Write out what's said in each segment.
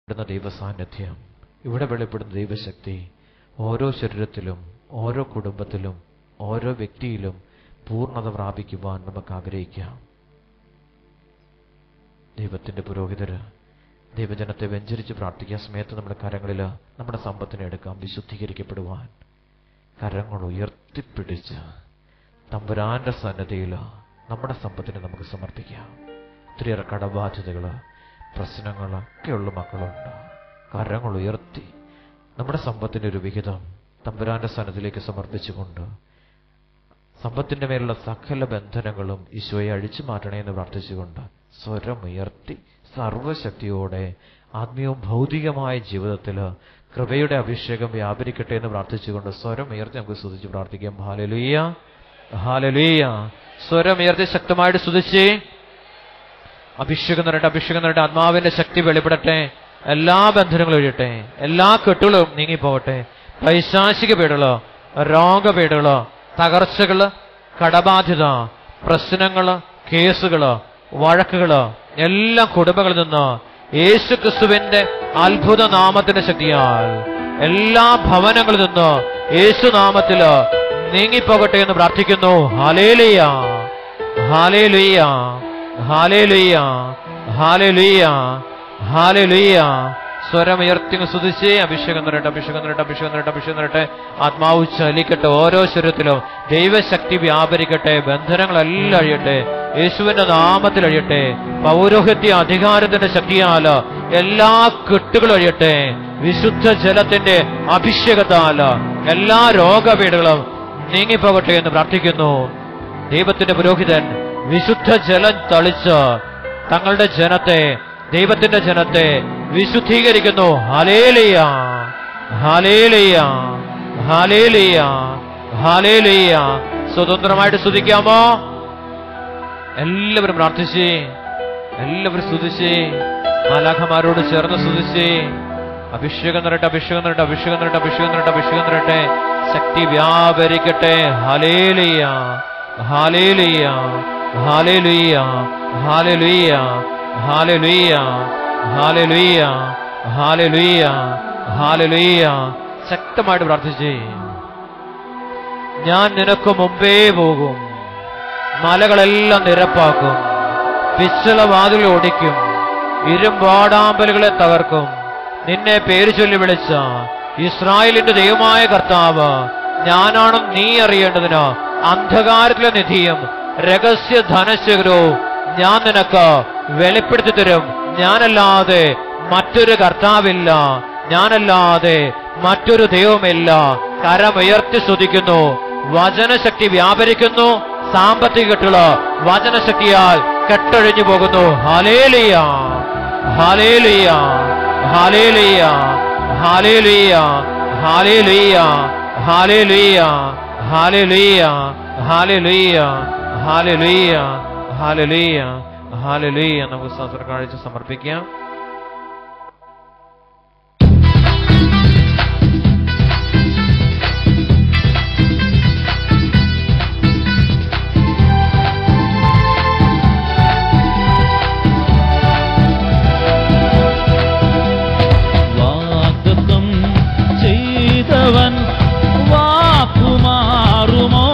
വെളിപ്പെടുന്ന ദൈവസാന്നിധ്യം ഇവിടെ വെളിപ്പെടുന്ന ദൈവശക്തി ഓരോ ശരീരത്തിലും ഓരോ കുടുംബത്തിലും ഓരോ വ്യക്തിയിലും പൂർണ്ണത പ്രാപിക്കുവാൻ നമുക്ക് ആഗ്രഹിക്കാം ദൈവത്തിന്റെ പുരോഹിതര് ദൈവജനത്തെ വെഞ്ചരിച്ച് പ്രാർത്ഥിക്കാൻ സമയത്ത് നമ്മുടെ കരങ്ങളിൽ നമ്മുടെ സമ്പത്തിനെ എടുക്കാം വിശുദ്ധീകരിക്കപ്പെടുവാൻ കരങ്ങൾ ഉയർത്തിപ്പിടിച്ച് തമ്പുരാന്റെ സന്നദ്ധയിൽ നമ്മുടെ സമ്പത്തിനെ നമുക്ക് സമർപ്പിക്കാം ഒത്തിരിയേറെ കടബാധ്യതകള് പ്രശ്നങ്ങള് ഒക്കെയുള്ള മക്കളുണ്ട് കരങ്ങൾ ഉയർത്തി നമ്മുടെ സമ്പത്തിന്റെ ഒരു വിഹിതം തമ്പുരാന്റെ സന്നദ്ധിയിലേക്ക് സമർപ്പിച്ചുകൊണ്ട് സമ്പത്തിന്റെ മേലുള്ള സകല ബന്ധനങ്ങളും ഈശോയെ അഴിച്ചു മാറ്റണേ എന്ന് പ്രാർത്ഥിച്ചുകൊണ്ട് സ്വരമുയർത്തി സർവശക്തിയോടെ ആത്മീയവും ഭൗതികമായ ജീവിതത്തിൽ കൃപയുടെ അഭിഷേകം വ്യാപരിക്കട്ടെ എന്ന് പ്രാർത്ഥിച്ചുകൊണ്ട് സ്വരമുയർത്തി നമുക്ക് സ്തുതിച്ച് പ്രാർത്ഥിക്കാം ഹാലലുയ്യ ഹാലലുയ്യ സ്വരമുയർത്തി ശക്തമായിട്ട് സ്തുതിച്ചേ അഭിഷേകം നിറട്ടെ അഭിഷേകം നിറട്ടെ ആത്മാവിന്റെ ശക്തി വെളിപ്പെടട്ടെ എല്ലാ ബന്ധനങ്ങളും ഒഴിയട്ടെ എല്ലാ കെട്ടുകളും നീങ്ങിപ്പോകട്ടെ പൈശാചിക പീഡകളോ രോഗപീഡകളോ തകർച്ചകള് കടബാധ്യത പ്രശ്നങ്ങള് കേസുകള് വഴക്കുകള് എല്ലാ കുടുംബങ്ങളിൽ നിന്ന് യേശു ക്രിസ്തുവിന്റെ അത്ഭുത നാമത്തിന്റെ ശക്തിയാൽ എല്ലാ ഭവനങ്ങളിൽ നിന്ന് യേശു നാമത്തില് നീങ്ങിപ്പോകട്ടെ എന്ന് പ്രാർത്ഥിക്കുന്നു ഹാലേലിയ ഹാലേലുയ്യ ഹാലേലുയ്യ ഹാലേലുയ്യ ഹാലേലുയ്യ സ്വരമുയർത്തി സ്തുതിച്ച് അഭിഷേകം നിറട്ടെ അഭിഷേകം നിറട്ടെ അഭിഷേകം നിറട്ടെ അഭിഷേകം നിറട്ടെ ആത്മാവ് ചലിക്കട്ടെ ഓരോ ശരീരത്തിലും ദൈവശക്തി വ്യാപരിക്കട്ടെ ബന്ധനങ്ങളെല്ലാം അഴിയട്ടെ യേശുവിന്റെ നാമത്തിൽ അഴിയട്ടെ പൗരോഹിത്യ അധികാരത്തിന്റെ ശക്തിയാൽ എല്ലാ കെട്ടുകളും അഴിയട്ടെ വിശുദ്ധ ജലത്തിന്റെ അഭിഷേകത്താൽ എല്ലാ രോഗപീഠകളും നീങ്ങിപ്പോകട്ടെ എന്ന് പ്രാർത്ഥിക്കുന്നു ദൈവത്തിന്റെ പുരോഹിതൻ വിശുദ്ധ ജലം തളിച്ച് തങ്ങളുടെ ജനത്തെ ദൈവത്തിന്റെ ജനത്തെ വിശുദ്ധീകരിക്കുന്നു ഹാലേലിയ ഹാലേലിയ ഹാലേലിയ ഹാലേലിയ സ്വതന്ത്രമായിട്ട് സ്തുതിക്കാമോ എല്ലാവരും പ്രാർത്ഥിച്ച് എല്ലാവരും സ്തുതിച്ച് മാലാഖമാരോട് ചേർന്ന് സ്തുതിച്ച് അഭിഷേകം നിറട്ടെ അഭിഷേകം നിറട്ടെ അഭിഷേകം നിറട്ടെ അഭിഷേകം നിറട്ടെ അഭിഷേകം നിറട്ടെ ശക്തി വ്യാപരിക്കട്ടെ ഹാലേലിയ ഹാലേലിയ ഹാലേലുയ്യ ഹാലേലുയ്യ ഹാലേലുയ്യ ഹാലേലുയ്യ ഹാലേലുയ്യ ഹാലേലുയ്യ ശക്തമായിട്ട് പ്രാർത്ഥിച്ചേ ഞാൻ നിനക്ക് മുമ്പേ പോകും മലകളെല്ലാം നിരപ്പാക്കും പിച്ചള വാതിലുകൾ ഒടിക്കും ഇരുമ്പാടാമ്പലുകളെ തകർക്കും നിന്നെ പേര് ചൊല്ലി വിളിച്ച ഇസ്രായേലിന്റെ ദൈവമായ കർത്താവ് ഞാനാണെന്ന് നീ അറിയേണ്ടതിന് അന്ധകാരത്തിലെ നിധിയും രഹസ്യ ധനശേഖരവും ഞാൻ നിനക്ക് വെളിപ്പെടുത്തി തരും ഞാനല്ലാതെ മറ്റൊരു കർത്താവില്ല ഞാനല്ലാതെ മറ്റൊരു ദൈവമില്ല കരമുയർത്തി സ്തുതിക്കുന്നു വചനശക്തി വ്യാപരിക്കുന്നു സാമ്പത്തിക കെട്ടുകള് വചനശക്തിയാൽ കെട്ടൊഴിഞ്ഞു പോകുന്നു ഹാലേലിയ ഹാലേലിയ ഹാലേലിയ ഹാലേലിയ ഹാലേലിയ ഹാലേലിയ ഹാലേലിയ ഹാലേലിയ ഹാലേലിയ ഹാലേലിയ ഹാലേലിയ നമുക്ക് സഹസ്ര കാഴ്ച സമർപ്പിക്കാം വാഗ്ദത്തം ചെയ്തവൻ വാക്കുമാറുമോ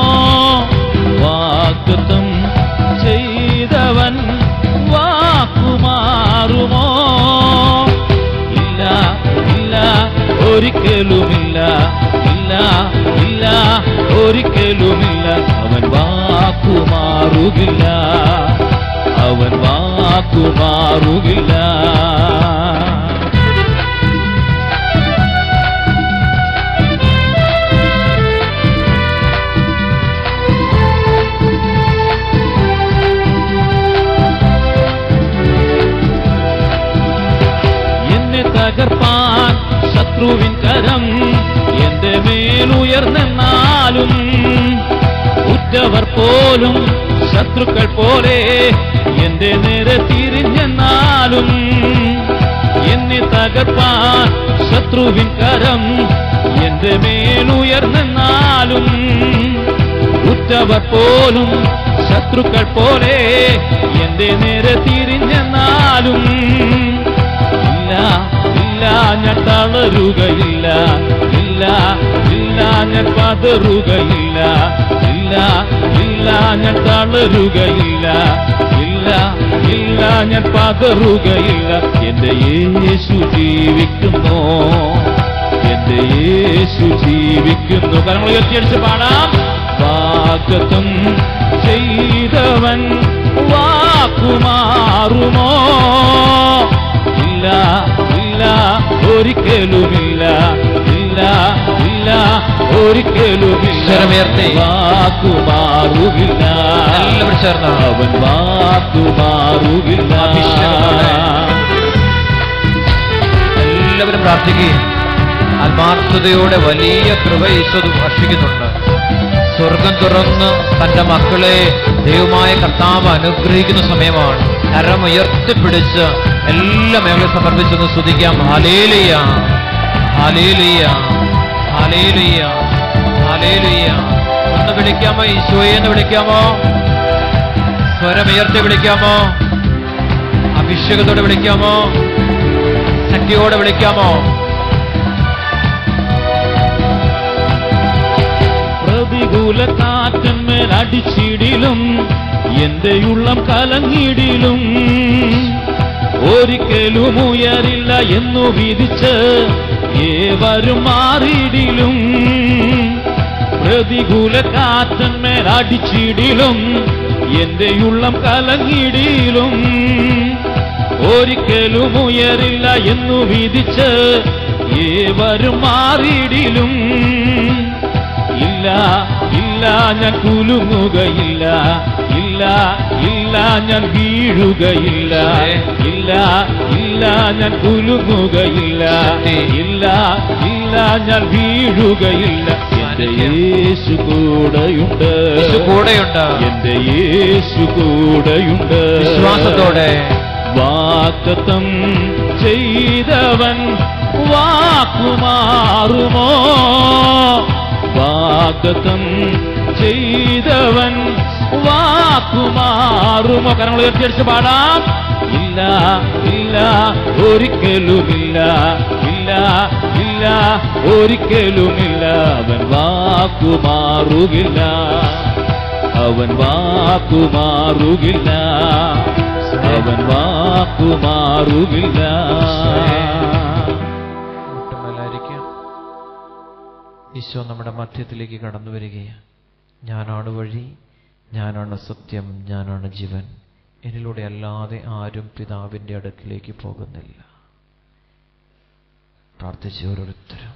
വാഗ്ദത്തം ചെയ്തവൻ വാക്കുമാറുമോ ഇല്ല ഇല്ല ഒരിക്കലുമില്ല ഇല്ല ഇല്ല ഒരിക്കലുമില്ല അവൻ വാക്കുമാറുകില്ല അവൻ വാക്കുമാറുകില്ല എന്നെ തകർപ്പാൻ ശത്രുവിൻ കരം എന്റെ മേലുയർന്നെന്നാലും ഉറ്റവർ പോലും ശത്രുക്കൾ പോലെ എന്റെ നേരെ തിരിഞ്ഞെന്നാലും എന്നെ തകർപ്പാൻ ശത്രുവിൻ കരം എന്റെ മേലുയർന്നെന്നാലും ഉറ്റവർ പോലും ശത്രുക്കൾ പോലെ എന്റെ നേരെ തിരിഞ്ഞെന്നാലും ഇല്ല ഞാൻ തളരുകയില്ല ഇല്ല ഇല്ല ഞാൻ പതറുകയില്ല ഇല്ല ഇല്ല ഞാൻ തളരുകയില്ല ഇല്ല ഇല്ല ഞാൻ പതറുകയില്ല എന്റെ യേശു ജീവിക്കുന്നു എന്റെ യേശു ജീവിക്കുന്നു കരങ്ങൾ ഉയർത്തിയടിച്ച് പാടാം വാഗ്ദത്തം ചെയ്തവൻ വാക്കുമാറുമോ ഇല്ല ഇല്ല ഒരിക്കലുമില്ല ഇല്ല ഇല്ല ഒരിക്കലുമില്ല സ്വരമുയർത്തി. വാക്കുമാറുകില്ല എല്ലാവരും ചേർന്ന് അവൻ വാക്കുമാറുകില്ല അഭിഷേകത്തോടെ. എല്ലാവരും പ്രാർത്ഥിക്കുകയും ആത്മാർത്ഥതയോടെ വലിയ കൃപ ഈശോ ഭക്ഷിക്കുന്നുണ്ട് സ്വർഗം തുറന്ന് തന്റെ മക്കളെ ദൈവമായ കർത്താവ് അനുഗ്രഹിക്കുന്ന സമയമാണ് കരം ഉയർത്തിപ്പിടിച്ച് എല്ലാ മേഖലയും സമർപ്പിച്ചൊന്ന് സ്തുതിക്കാം ഹാലേലിയ ഹാലേലിയ ഹാലേലിയ ഹാലേലിയ ഒന്ന് വിളിക്കാമോ ഈശോയെ എന്ന് വിളിക്കാമോ സ്വരമുയർത്തി വിളിക്കാമോ അഭിഷേകത്തോടെ വിളിക്കാമോ ശക്തിയോടെ വിളിക്കാമോ പ്രതികൂല കാറ്റന്മേൽ അടിച്ചിടിലും എന്റെ ഉള്ളം കലങ്ങിടിലും ഒരിക്കലും ഉയരില്ല എന്നു വിധിച്ച് ഏവരും മാറിയിടിലും പ്രതികൂല കാറ്റന്മേൽ അടിച്ചിടിലും എന്റെ ഉള്ളം കലങ്ങിടിലും ഒരിക്കലും ഉയരില്ല എന്നു വിധിച്ച് ഏവരും മാറിയിടിലും ഇല്ല ഇല്ല ഞാൻ കുലുങ്ങുകയില്ല ഇല്ല ഇല്ല ഞാൻ വീഴുകയില്ല ഇല്ല ഇല്ല ഞാൻ കുലുങ്ങുകയില്ല ഇല്ല ഇല്ല ഞാൻ വീഴുകയില്ല എന്റെ യേശു കൂടെയുണ്ട് യേശു കൂടെയുണ്ട് എന്റെ യേശു കൂടെയുണ്ട് വിശ്വാസത്തോടെ വാക്തത്വം ചെയ്തവൻ വാക്കുമാറുമോ വാക്തത്വം ചെയ്തവൻ വാക്കുമാറുമോ കരങ്ങൾ ഉയർത്തിയടിച്ച് പാടാം ഇല്ല ഇല്ല ഒരിക്കലുമില്ല ഇല്ല ഇല്ല ഒരിക്കലുമില്ല അവൻ വാക്കുമാറുകില്ല അവൻ വാക്കുമാറുകില്ല അവൻ വാക്കുമാറുകില്ല മുട്ടുമേലായിരിക്കാം ഈശോ നമ്മുടെ മധ്യത്തിലേക്ക് കടന്നു വരികയാണ് ഞാനാണ് വഴി ഞാനാണ് സത്യം ഞാനാണ് ജീവൻ എന്നിലൂടെ അല്ലാതെ ആരും പിതാവിൻ്റെ അടുക്കിലേക്ക് പോകുന്നില്ല പ്രാർത്ഥിച്ച ഓരോരുത്തരും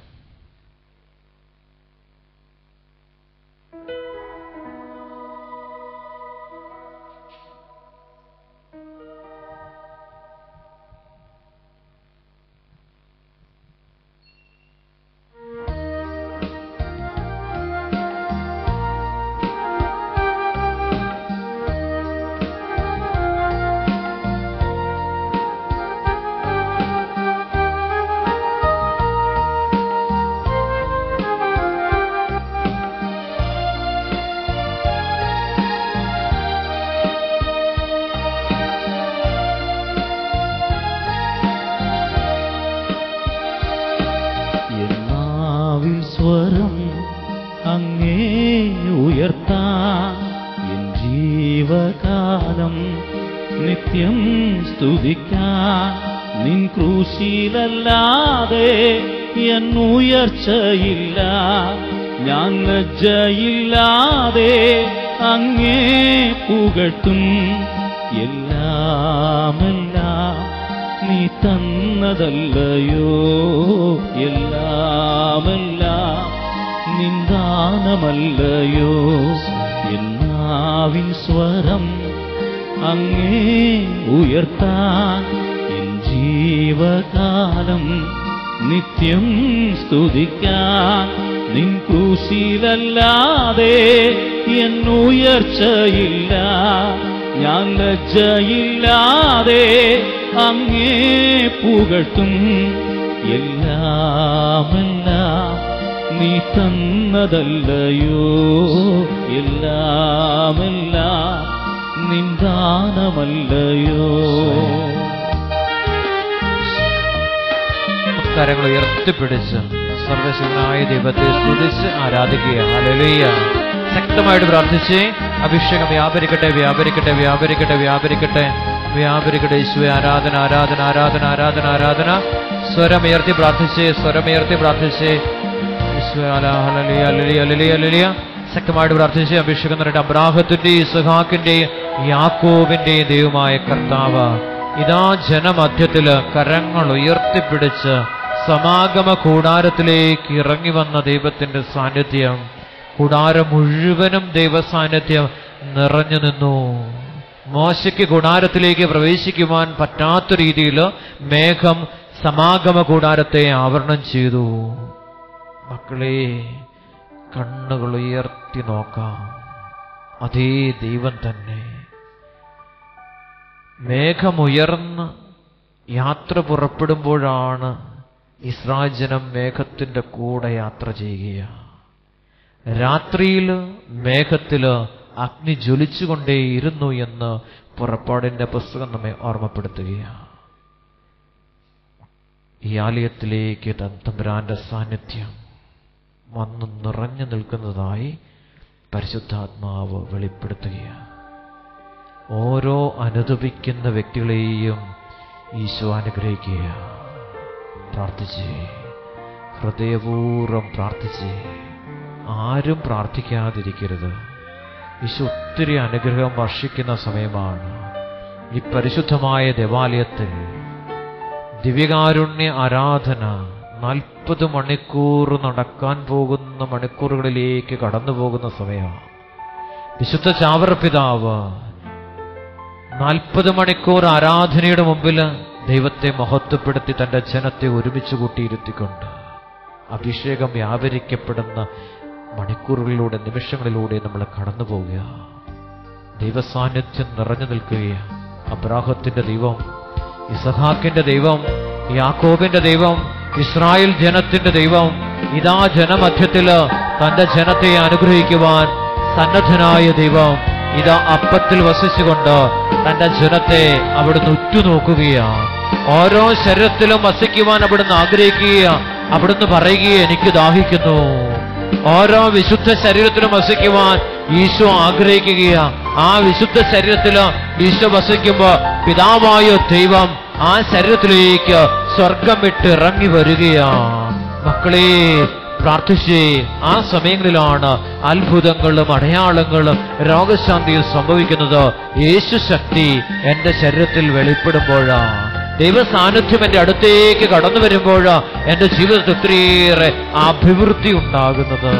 എന്നാവിൽ സ്വരം അങ്ങേ ഉയർത്താൻ എൻ ജീവകാലം നിത്യം സ്തുതിക്കാൻ നിൻ ക്രൂശിലല്ലാതെ എൻ ഉയർച്ചയില്ല ഞാൻ ലജ്ജയില്ലാതെ അങ്ങേ പുകഴ്ത്തും എല്ലാമെല്ലാം നീ തന്നതല്ലയോ എല്ലാമെല്ലാം നിന്ദാനമല്ലയോ എന്നാവിൻ സ്വരം അങ്ങേ ഉയർത്താൻ എൻ ജീവകാലം നിത്യം സ്തുതിക്കാൻ നിൻ ക്രൂശിലല്ലാതെ എൻ ഉയർച്ചയില്ല ഞാൻ ലജ്ജയില്ലാതെ അങ്ങേ പുകഴ്ത്തും എല്ലാമെല്ലാം നീ തന്നതല്ലയോ എല്ലാമെല്ലാം നിന്ദാനമല്ലയോ കരങ്ങൾ ഉയർത്തിപ്പിടിച്ച് സർവശക്തനായ ദൈവത്തെ സ്തുതിച്ച് ആരാധിക്കുക ഹല്ലേലൂയ ശക്തമായിട്ട് പ്രാർത്ഥിച്ച് അഭിഷേകം വ്യാപരിക്കട്ടെ വ്യാപരിക്കട്ടെ വ്യാപരിക്കട്ടെ വ്യാപരിക്കട്ടെ വ്യാപരിക്കട്ടെ യേശുവെ ആരാധന ആരാധന ആരാധന ആരാധന ആരാധന സ്വരമുയർത്തി പ്രാർത്ഥിച്ച് സ്വരമുയർത്തി പ്രാർത്ഥിച്ച് യേശുവേ, ഹല- ഹല്ലേലൂയ, ഹല്ലേലൂയ, ഹല്ലേലൂയ, ഹല്ലേലൂയ. ശക്തമായിട്ട് പ്രാർത്ഥിച്ച് അഭിഷേകം നിറട്ടെ അബ്രാഹത്തിന്റെയും ഇസഹാക്കിന്റെയും യാക്കോബിന്റെയും ദൈവമായ കർത്താവ് ഇതാ ജനമധ്യത്തില് കരങ്ങൾ ഉയർത്തിപ്പിടിച്ച് സമാഗമ കൂടാരത്തിലേക്ക് ഇറങ്ങി വന്ന ദൈവത്തിന്റെ സാന്നിധ്യം കൂടാരം മുഴുവനും ദൈവ സാന്നിധ്യം നിറഞ്ഞു നിന്നു മോശയ്ക്ക് കൂടാരത്തിലേക്ക് പ്രവേശിക്കുവാൻ പറ്റാത്ത രീതിയിൽ മേഘം സമാഗമ കൂടാരത്തെ ആവരണം ചെയ്തു മക്കളെ കണ്ണുകൾ ഉയർത്തി നോക്കാം അതേ ദൈവം തന്നെ മേഘമുയർന്ന് യാത്ര പുറപ്പെടുമ്പോഴാണ് ഇസ്രായേൽ ജനം മേഘത്തിന്റെ കൂടെ യാത്ര ചെയ്യുക രാത്രിയിൽ മേഘത്തില് അഗ്നി ജ്വലിച്ചുകൊണ്ടേയിരുന്നു എന്ന് പുറപ്പാടിന്റെ പുസ്തകം നമ്മെ ഓർമ്മപ്പെടുത്തുകയാണ് ഈ ആലയത്തിലേക്ക് തൻ തമ്പുരാന്റെ സാന്നിധ്യം വന്നു നിറഞ്ഞു നിൽക്കുന്നതായി പരിശുദ്ധാത്മാവ് വെളിപ്പെടുത്തുകയാണ് ഓരോ അനുദപിക്കുന്ന വ്യക്തികളെയും ഈശോ അനുഗ്രഹിക്കുക പ്രാർത്ഥിച്ചേ ഹൃദയപൂർവ്വം പ്രാർത്ഥിച്ചേ ആരും പ്രാർത്ഥിക്കാതിരിക്കരുത് ഈശോ ഒത്തിരി അനുഗ്രഹം വർഷിക്കുന്ന സമയമാണ് ഈ പരിശുദ്ധമായ ദേവാലയത്തിൽ ദിവ്യകാരുണ്യ ആരാധന നാൽപ്പത് മണിക്കൂർ നടക്കാൻ പോകുന്ന മണിക്കൂറുകളിലേക്ക് കടന്നു പോകുന്ന സമയമാണ് വിശുദ്ധ ചാവറ പിതാവ് നാൽപ്പത് മണിക്കൂർ ആരാധനയുടെ മുമ്പിൽ ദൈവത്തെ മഹത്വപ്പെടുത്തി തന്റെ ജനത്തെ ഒരുമിച്ച് കൂട്ടിയിരുത്തിക്കൊണ്ട് അഭിഷേകം വ്യാപരിക്കപ്പെടുന്ന മണിക്കൂറുകളിലൂടെ നിമിഷങ്ങളിലൂടെ നമ്മൾ കടന്നു പോവുക ദൈവസാന്നിധ്യം നിറഞ്ഞു നിൽക്കുകയാണ് അബ്രാഹത്തിന്റെ ദൈവം ഇസഹാക്കിന്റെ ദൈവം യാക്കോബിന്റെ ദൈവം ഇസ്രായേൽ ജനത്തിന്റെ ദൈവം ഇതാ ജനമധ്യത്തില് തന്റെ ജനത്തെ അനുഗ്രഹിക്കുവാൻ സന്നദ്ധനായ ദൈവം ഇതാ അപ്പത്തിൽ വസിച്ചുകൊണ്ട് തന്റെ ജനത്തെ അവിടുന്ന് ഉറ്റുനോക്കുകയാണ് ഓരോ ശരീരത്തിലും വസിക്കുവാൻ അവിടുന്ന് ആഗ്രഹിക്കുകയാണ് അവിടുന്ന് പറയുകയെ എനിക്ക് ദാഹിക്കുന്നു ഓരോ വിശുദ്ധ ശരീരത്തിലും വസിക്കുവാൻ ഈശോ ആഗ്രഹിക്കുകയാ ആ വിശുദ്ധ ശരീരത്തില് ഈശോ വസിക്കുമ്പോ പിതാവായ ദൈവം ആ ശരീരത്തിലേക്ക് സ്വർഗം വിട്ട് ഇറങ്ങി വരികയാ മക്കളെ പ്രാർത്ഥിച്ചേ ആ സമയങ്ങളിലാണ് അത്ഭുതങ്ങളും അടയാളങ്ങളും രോഗശാന്തിയും സംഭവിക്കുന്നത് യേശു ശക്തി എന്റെ ശരീരത്തിൽ വെളിപ്പെടുമ്പോഴാണ് ദൈവ സാന്നിധ്യം എന്റെ അടുത്തേക്ക് കടന്നു വരുമ്പോഴാ എന്റെ ജീവിതത്തിൽ ഒത്തിരിയേറെ അഭിവൃദ്ധി ഉണ്ടാകുന്നത്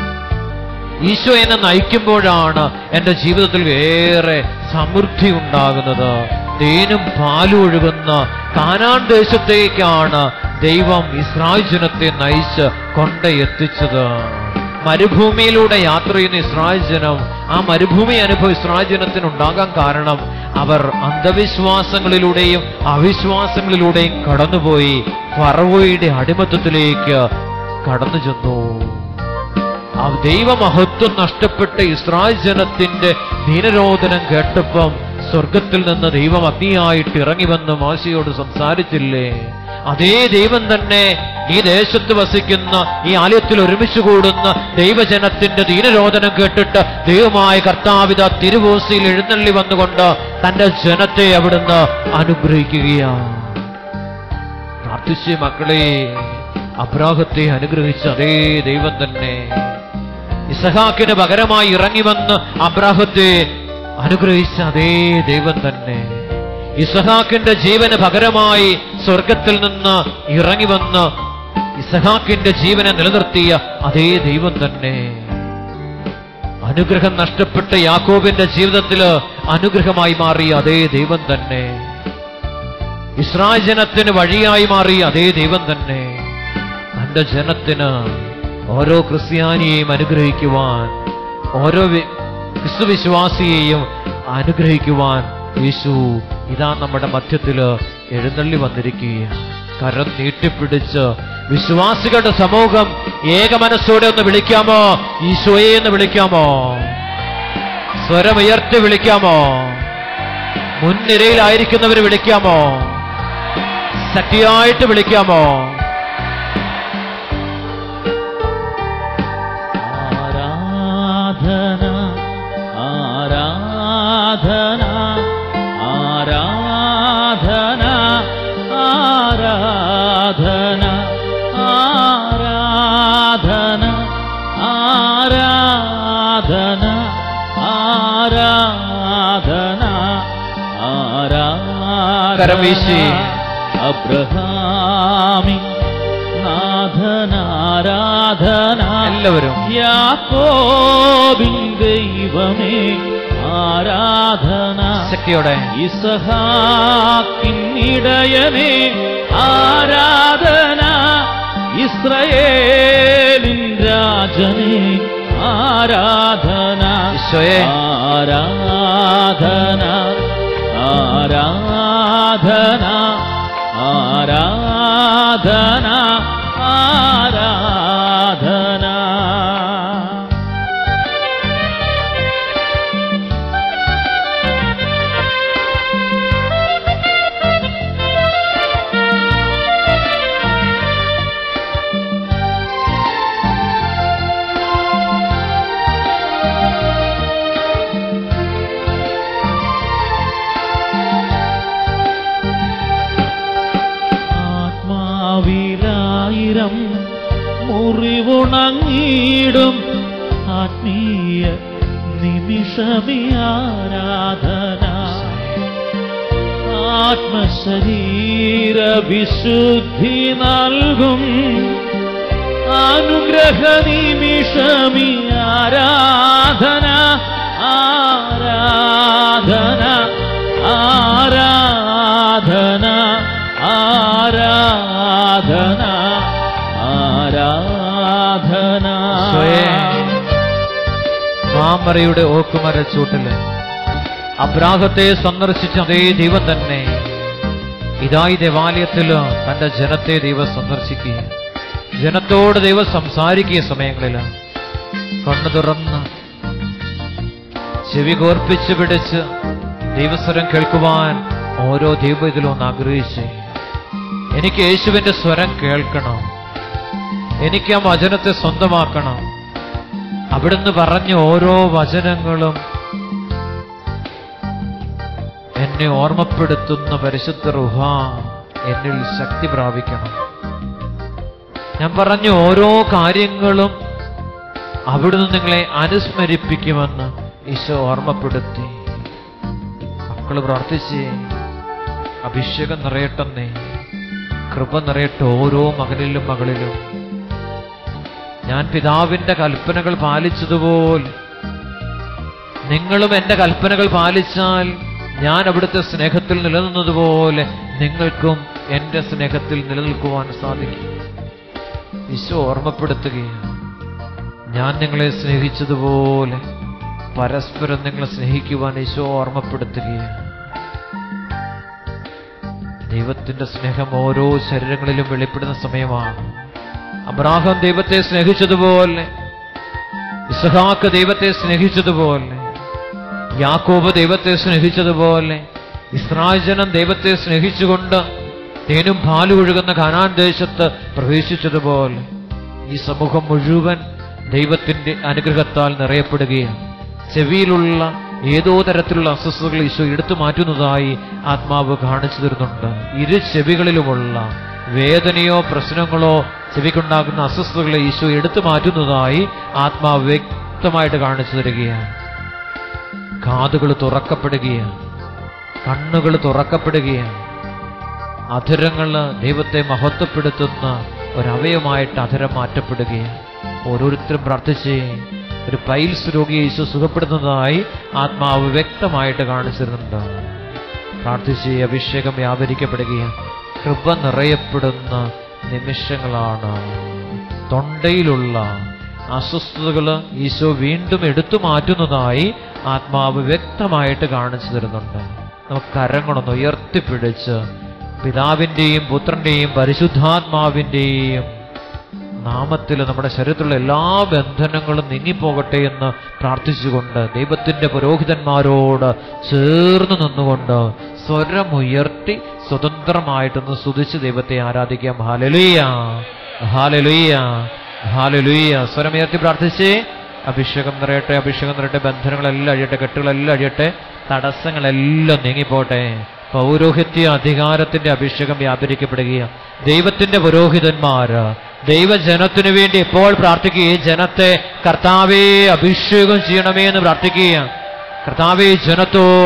ഈശോ എന്നെ നയിക്കുമ്പോഴാണ് എന്റെ ജീവിതത്തിൽ ഏറെ സമൃദ്ധി ഉണ്ടാകുന്നത് തേനും പാലും ഒഴുകുന്ന കാനാൻ ദേശത്തേക്കാണ് ദൈവം ഇസ്രായേൽ ജനത്തെ നയിച്ച് കൊണ്ട് എത്തിച്ചത് മരുഭൂമിയിലൂടെ യാത്ര ചെയ്യുന്ന ഇസ്രായേൽ ജനം ആ മരുഭൂമി അനുഭവം ഇസ്രായേൽ ജനത്തിന് ഉണ്ടാകാൻ കാരണം അവർ അന്ധവിശ്വാസങ്ങളിലൂടെയും അവിശ്വാസങ്ങളിലൂടെയും കടന്നുപോയി ഫറവോയുടെ അടിമത്തത്തിലേക്ക് കടന്നു ചെന്നു ആ ദൈവമഹത്വം നഷ്ടപ്പെട്ട ഇസ്രായേൽ ജനത്തിന്റെ ദീനരോധനം കേട്ടപ്പം സ്വർഗത്തിൽ നിന്ന് ദൈവം അഗ്നിയായിട്ട് ഇറങ്ങി വന്ന് മോശയോട് സംസാരിച്ചില്ലേ അതേ ദൈവം തന്നെ ഈ ദേശത്ത് വസിക്കുന്ന ഈ ആലയത്തിൽ ഒരുമിച്ച് കൂടുന്ന ദൈവജനത്തിന്റെ ദീനരോധനം കേട്ടിട്ട് ദൈവമായ കർത്താവിത തിരുവോസിയിൽ എഴുന്നള്ളി വന്നുകൊണ്ട് തന്റെ ജനത്തെ അവിടുന്ന് അനുഗ്രഹിക്കുകയാണ് പ്രാർത്ഥിച്ച മക്കളെ അബ്രാഹത്തെ അനുഗ്രഹിച്ച അതേ ദൈവം തന്നെ ഇസഹാക്കിന് പകരമായി ഇറങ്ങി വന്ന് അബ്രാഹത്തെ അനുഗ്രഹിച്ച അതേ ദൈവം തന്നെ ഇസഹാക്കിന്റെ ജീവന് പകരമായി സ്വർഗത്തിൽ നിന്ന് ഇറങ്ങി വന്ന് ഇസഹാക്കിന്റെ ജീവനെ നിലനിർത്തിയ അതേ ദൈവം തന്നെ അനുഗ്രഹം നഷ്ടപ്പെട്ട യാക്കോബിന്റെ ജീവിതത്തില് അനുഗ്രഹമായി മാറിയ അതേ ദൈവം തന്നെ ഇസ്രായേൽ ജനത്തിന് വഴിയായി മാറിയ അതേ ദൈവം തന്നെ തന്റെ ജനത്തിന് ഓരോ ക്രിസ്ത്യാനിയെയും അനുഗ്രഹിക്കുവാൻ ഓരോ വി- ക്രിസ്തുവിശ്വാസിയെയും അനുഗ്രഹിക്കുവാൻ യേശു ഇതാ നമ്മുടെ മധ്യത്തില് എഴുന്നള്ളി വന്നിരിക്കുകയാണ് കരം നീട്ടിപ്പിടിച്ച് വിശ്വാസികളുടെ സമൂഹം ഏകമനസ്സോടെ ഒന്ന് വിളിക്കാമോ ഈശോയെ എന്ന് വിളിക്കാമോ സ്വരമുയർത്തി വിളിക്കാമോ മുൻനിരയിലായിരിക്കുന്നവർ വിളിക്കാമോ ശക്തിയായിട്ട് വിളിക്കാമോ കരം വീശി അബ്രഹാമി നാഥനാരാധന എല്ലാവരും യാക്കോബിൻ ദൈവമേ ആരാധന ശക്തിയോടെ ഇസഹാക്കിൻ ഇടയനേ ആരാധന ഇസ്രയേലിൻ രാജനേ ആരാധന ഈശോയെ. ആരാധന ആരാധന ആരാധന ആരാധന ആത്മാവിലായിരം മുറിവുണങ്ങിടും ആത്മീയ നിമിഷമി ആരാധന ആത്മശരീര വിശുദ്ധി നൽകും അനുഗ്രഹ നിമിഷമി ആരാധന ആരാധന ആരാധന ആരാധന ആരാധന സ്വയം. മാമറയുടെ ഓക്കുമരച്ചൂട്ടില് അബ്രാഹത്തെ സന്ദർശിച്ച അതേ ദൈവം തന്നെ ഇതായി ദേവാലയത്തില് തന്റെ ജനത്തെ ദൈവം സന്ദർശിക്കുക ജനത്തോട് ദൈവം സംസാരിക്കുക സമയങ്ങളില് കണ്ണു തുറന്ന് ചെവി കോർപ്പിച്ച് പിടിച്ച് ദൈവസ്വരം കേൾക്കുവാൻ ഓരോ ദൈവ ഇതിലൊന്ന് ആഗ്രഹിച്ച് എനിക്ക് യേശുവിന്റെ സ്വരം കേൾക്കണം എനിക്ക് ആ വചനത്തെ സ്വന്തമാക്കണം അവിടുന്ന് പറഞ്ഞ ഓരോ വചനങ്ങളും എന്നെ ഓർമ്മപ്പെടുത്തുന്ന പരിശുദ്ധ റുഹ എന്നിൽ ശക്തി പ്രാപിക്കണം ഞാൻ പറഞ്ഞ ഓരോ കാര്യങ്ങളും അവിടുന്ന് നിങ്ങളെ അനുസ്മരിപ്പിക്കുമെന്ന് ഈശോ ഓർമ്മപ്പെടുത്തി മക്കള് പ്രാർത്ഥിച്ച് അഭിഷേകം നിറയട്ടെന്നേ കൃപ നിറയട്ടെ ഓരോ മകനിലും മകളിലും ഞാൻ പിതാവിന്റെ കൽപ്പനകൾ പാലിച്ചതുപോലെ നിങ്ങളും എന്റെ കൽപ്പനകൾ പാലിച്ചാൽ ഞാൻ അവിടുത്തെ സ്നേഹത്തിൽ നിലനിന്നതുപോലെ നിങ്ങൾക്കും എന്റെ സ്നേഹത്തിൽ നിലനിൽക്കുവാൻ സാധിക്കും ഈശോ ഓർമ്മപ്പെടുത്തുകയാണ് ഞാൻ നിങ്ങളെ സ്നേഹിച്ചതുപോലെ പരസ്പരം നിങ്ങളെ സ്നേഹിക്കുവാൻ ഈശോ ഓർമ്മപ്പെടുത്തുകയാണ് ദൈവത്തിന്റെ സ്നേഹം ഓരോ ശരീരങ്ങളിലും വെളിപ്പെടുന്ന സമയമാണ് അബ്രാഹം ദൈവത്തെ സ്നേഹിച്ചതുപോലെ ഇസഹാക്ക് ദൈവത്തെ സ്നേഹിച്ചതുപോലെ യാക്കോബ് ദൈവത്തെ സ്നേഹിച്ചതുപോലെ ഇസ്രായേൽ ജനം ദൈവത്തെ സ്നേഹിച്ചുകൊണ്ട് തേനും പാലും ഒഴുകുന്ന ഖനാൻ ദേശത്ത് പ്രവേശിച്ചതുപോലെ ഈ സമൂഹം മുഴുവൻ ദൈവത്തിന്റെ അനുഗ്രഹത്താൽ നിറയപ്പെടുകയാണ് ചെവിയിലുള്ള ഏതോ തരത്തിലുള്ള അസ്വസ്ഥതകൾ ഈശോ എടുത്തു മാറ്റുന്നതായി ആത്മാവ് കാണിച്ചു തരുന്നുണ്ട് ഇരു ചെവികളിലുമുള്ള വേദനയോ പ്രശ്നങ്ങളോ ചെവിക്കുണ്ടാകുന്ന അസ്വസ്ഥതകളെ ഈശോ എടുത്തു മാറ്റുന്നതായി ആത്മാവ് വ്യക്തമായിട്ട് കാണിച്ചു തരികയാണ് കാതുകൾ തുറക്കപ്പെടുകയാണ് കണ്ണുകൾ തുറക്കപ്പെടുകയാണ് അധരങ്ങൾ ദൈവത്തെ മഹത്വപ്പെടുത്തുന്ന ഒരവയമായിട്ട് അധരം മാറ്റപ്പെടുകയാണ് ഓരോരുത്തരും പ്രാർത്ഥിച്ച് ഒരു പൈൽസ് രോഗിയെ ഈശോ സുഖപ്പെടുന്നതായി ആത്മാവ് വ്യക്തമായിട്ട് കാണിച്ചിരുന്നുണ്ട് പ്രാർത്ഥിച്ച് അഭിഷേകം വ്യാപരിക്കപ്പെടുകയാണ് കൃപ നിറയപ്പെടുന്ന നിമിഷങ്ങളാണ് തൊണ്ടയിലുള്ള അസ്വസ്ഥതകൾ ഈശോ വീണ്ടും എടുത്തു മാറ്റുന്നതായി ആത്മാവ് വ്യക്തമായിട്ട് കാണിച്ചു തരുന്നുണ്ട് നമുക്ക് കരങ്ങളൊന്ന് ഉയർത്തിപ്പിടിച്ച് പിതാവിന്റെയും പുത്രന്റെയും പരിശുദ്ധാത്മാവിന്റെയും നാമത്തിൽ നമ്മുടെ ശരീരത്തിലുള്ള എല്ലാ ബന്ധനങ്ങളും നീങ്ങിപ്പോകട്ടെ എന്ന് പ്രാർത്ഥിച്ചുകൊണ്ട് ദൈവത്തിന്റെ പുരോഹിതന്മാരോട് ചേർന്ന് നിന്നുകൊണ്ട് സ്വരമുയർത്തി സ്വതന്ത്രമായിട്ടൊന്ന് സ്തുതിച്ച് ദൈവത്തെ ആരാധിക്കാം ഹാലലുയ്യ ഹാലലുയ്യ ഹാലലുയ്യ സ്വരമുയർത്തി പ്രാർത്ഥിച്ചേ അഭിഷേകം നിറയട്ടെ അഭിഷേകം നിറയട്ടെ ബന്ധനങ്ങളെല്ലാം അഴിയട്ടെ കെട്ടുകളെല്ലാം അഴിയട്ടെ തടസ്സങ്ങളെല്ലാം നീങ്ങിപ്പോട്ടെ പൗരോഹിത്യ അധികാരത്തിന്റെ അഭിഷേകം വ്യാപരിക്കപ്പെടുകയാണ് ദൈവത്തിന്റെ പുരോഹിതന്മാര് ദൈവജനത്തിനു വേണ്ടി എപ്പോൾ പ്രാർത്ഥിക്കുകയും ഈ ജനത്തെ കർത്താവെ അഭിഷേകം ചെയ്യണമേ എന്ന് പ്രാർത്ഥിക്കുകയാണ് കർത്താവെ ജനത്തോട്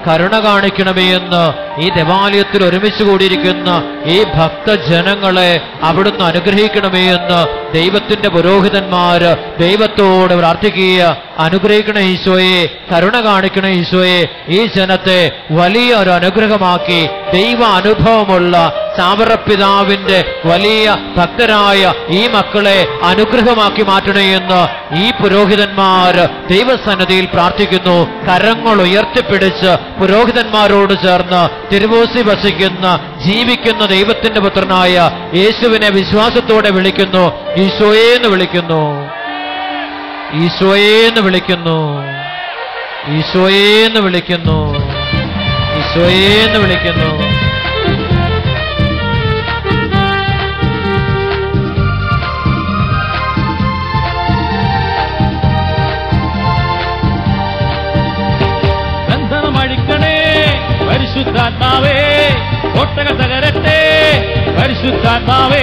കരുണ കാണിക്കണമേ എന്ന് ഈ ദേവാലയത്തിൽ ഒരുമിച്ച് കൂടിയിരിക്കുന്ന ഈ ഭക്തജനങ്ങളെ അവിടുന്ന് അനുഗ്രഹിക്കണമേ എന്ന് ദൈവത്തിന്റെ പുരോഹിതന്മാര് ദൈവത്തോട് പ്രാർത്ഥിക്കുക അനുഗ്രഹിക്കണ ഈശോയെ കരുണ കാണിക്കണ ഈശോയെ ഈ ജനത്തെ വലിയ ഒരു അനുഗ്രഹമാക്കി ദൈവ അനുഭവമുള്ള സാവറപ്പിതാവിന്റെ വലിയ ഭക്തരായ ഈ മക്കളെ അനുഗ്രഹമാക്കി മാറ്റണേ എന്ന് ഈ പുരോഹിതന്മാര് ദൈവസന്നിധിയിൽ പ്രാർത്ഥിക്കുന്നു കരങ്ങൾ ഉയർത്തിപ്പിടിച്ച് പുരോഹിതന്മാരോട് ചേർന്ന് തിരുവോസി വസിക്കുന്ന ജീവിക്കുന്ന ദൈവത്തിന്റെ പുത്രനായ യേശുവിനെ വിശ്വാസത്തോടെ വിളിക്കുന്നു ഈശോയെ എന്ന് വിളിക്കുന്നു ഈശോയെ എന്ന് വിളിക്കുന്നു ഈശോയെ എന്ന് വിളിക്കുന്നു ഈശോയെ എന്ന് വിളിക്കുന്നു ബന്ധനമഴിക്കണേ പരിശുദ്ധാത്മാവേ കോട്ടക തകരട്ടെ പരിശുദ്ധാത്മാവേ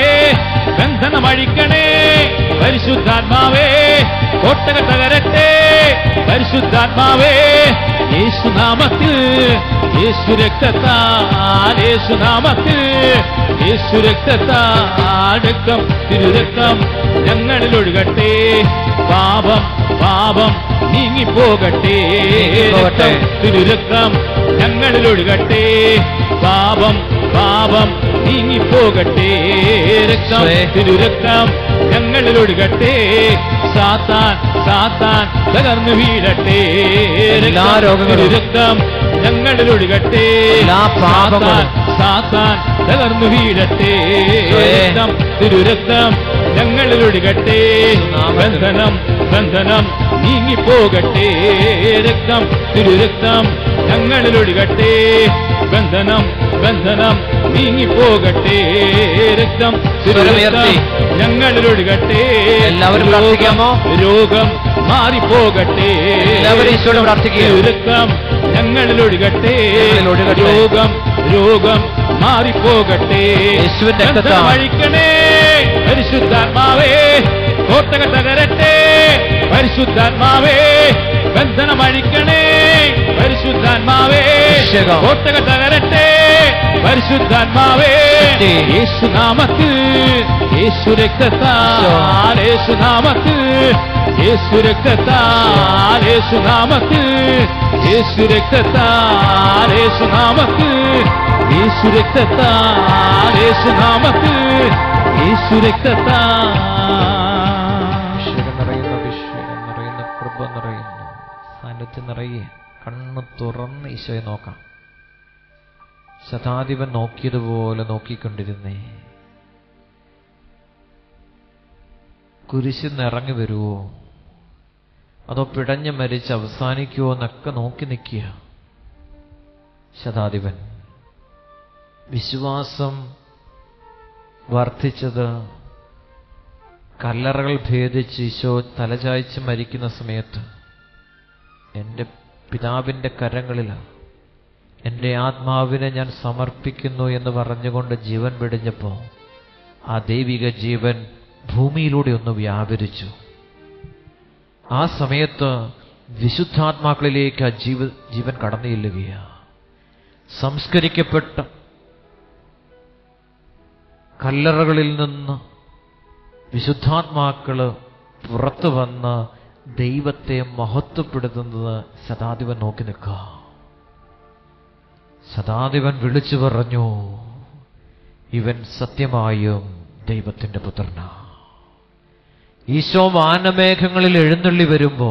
ബന്ധനമഴിക്കണേ പരിശുദ്ധാത്മാവേ കോട്ടക തകരട്ടെ പരിശുദ്ധാത്മാവേ യേശുനാമത്തിൽ യേശു രക്തത്താൽ യേശുനാമത്തിൽ യേശു രക്തത്താൽ രക്തം തിരുരക്തം ഞങ്ങളിൽ ഒഴുകട്ടെ പാപം പാപം നീങ്ങിപ്പോകട്ടെ നീങ്ങിപ്പോകട്ടെ. രക്തം തിരുരക്തം ഞങ്ങളിൽ ഒഴുകട്ടെ പാപം പാപം നീങ്ങിപ്പോകട്ടെ രക്തം ഈശോയെ. തിരുരക്തം ഞങ്ങളിൽ ഒഴുകട്ടെ സാത്താൻ സാത്താൻ തകർന്നു വീഴട്ടെ എല്ലാ രക്തം രോഗങ്ങളും. തിരുരക്തം ഞങ്ങളിൽ ഒഴുകട്ടെ എല്ലാ പാപങ്ങളും. സാത്താൻ സാത്താൻ തകർന്നു വീഴട്ടെ ഈശോയെ. രക്തം തിരുരക്തം ഞങ്ങളിൽ ഒഴുകട്ടെ നാമത്തിൽ. ബന്ധനം ബന്ധനം നീങ്ങിപ്പോകട്ടെ രക്തം തിരുരക്തം ഞങ്ങളിൽ ഒഴുകട്ടെ ബന്ധനം ബന്ധനം നീങ്ങിപ്പോകട്ടെ രക്തം സ്വരമുയർത്തി. തിരുരക്തം ഞങ്ങളിൽ ഒഴുകട്ടെ എല്ലാവരും രോഗം- പ്രാർത്ഥിക്കാമോ? രോഗം മാറിപ്പോകട്ടെ എല്ലാവരും ഈശോയോട് പ്രാർത്ഥിക്കുക. രക്തം ഞങ്ങളിൽ ഒഴുകട്ടെ ഞങ്ങളിൽ ഒഴുകട്ടെ. രോഗം രോഗം മാറിപ്പോകട്ടെ യേശുവിന്റെ രക്തത്താൽ. വഴിക്കണേ പരിശുദ്ധാത്മാവേ കോട്ടക തകരട്ടെ പരിശുദ്ധാത്മാവേ ബന്ധനം അഴിക്കണേ പരിശുദ്ധാത്മാവേ അഭിഷേകം. കോട്ടക തകരട്ടെ പരിശുദ്ധാത്മാവേ ശക്തി. യേശുനാമത്തിൽ യേശു രക്തത്താൽ യേശുനാമത്തിൽ യേശു രക്തത്താൽ യേശുനാമത്തിൽ യേശു രക്തത്താൽ യേശുനാമത്തിൽ യേശു രക്തത്താൽ യേശുനാമത്തിൽ യേശു രക്തത്താൽ അഭിഷേകം നിറയുന്നു അഭിഷേകം നിറയുന്നു കൃപ നിറയുന്നു സാന്നിധ്യം നിറയെ കണ്ണ് തുറന്ന് ഈശോയെ നോക്കാം ശതാധിപൻ നോക്കിയതുപോലെ നോക്കിക്കൊണ്ടിരുന്നേ കുരിശിൽ നിന്ന് ഇറങ്ങി വരുവോ അതോ പിടഞ്ഞ് മരിച്ച് അവസാനിക്കുവോ എന്നൊക്കെ നോക്കി നിൽക്കുക ശതാധിപൻ വിശ്വാസം വർദ്ധിച്ചത് കല്ലറകൾ ഭേദിച്ച് ഈശോ തലചായ്ച്ച് മരിക്കുന്ന സമയത്ത് എൻ്റെ പിതാവിൻ്റെ കരങ്ങളിൽ എൻ്റെ ആത്മാവിനെ ഞാൻ സമർപ്പിക്കുന്നു എന്ന് പറഞ്ഞുകൊണ്ട് ജീവൻ വെടിഞ്ഞപ്പോൾ ആ ദൈവിക ജീവൻ ഭൂമിയിലൂടെ ഒന്ന് വ്യാപരിച്ചു ആ സമയത്ത് വിശുദ്ധാത്മാക്കളിലേക്ക് ആ ജീവ ജീവൻ കടന്നു ചെല്ലുകയാണ് സംസ്കരിക്കപ്പെട്ട കല്ലറകളിൽ നിന്ന് വിശുദ്ധാത്മാക്കള് പുറത്തു വന്ന് ദൈവത്തെ മഹത്വപ്പെടുത്തുന്നത് സദാധിപൻ നോക്കി നിൽക്കുക സദാധിപൻ വിളിച്ചു പറഞ്ഞു ഇവൻ സത്യമായും ദൈവത്തിന്റെ പുത്രനാ ഈശോ വാനമേഘങ്ങളിൽ എഴുന്നള്ളി വരുമ്പോ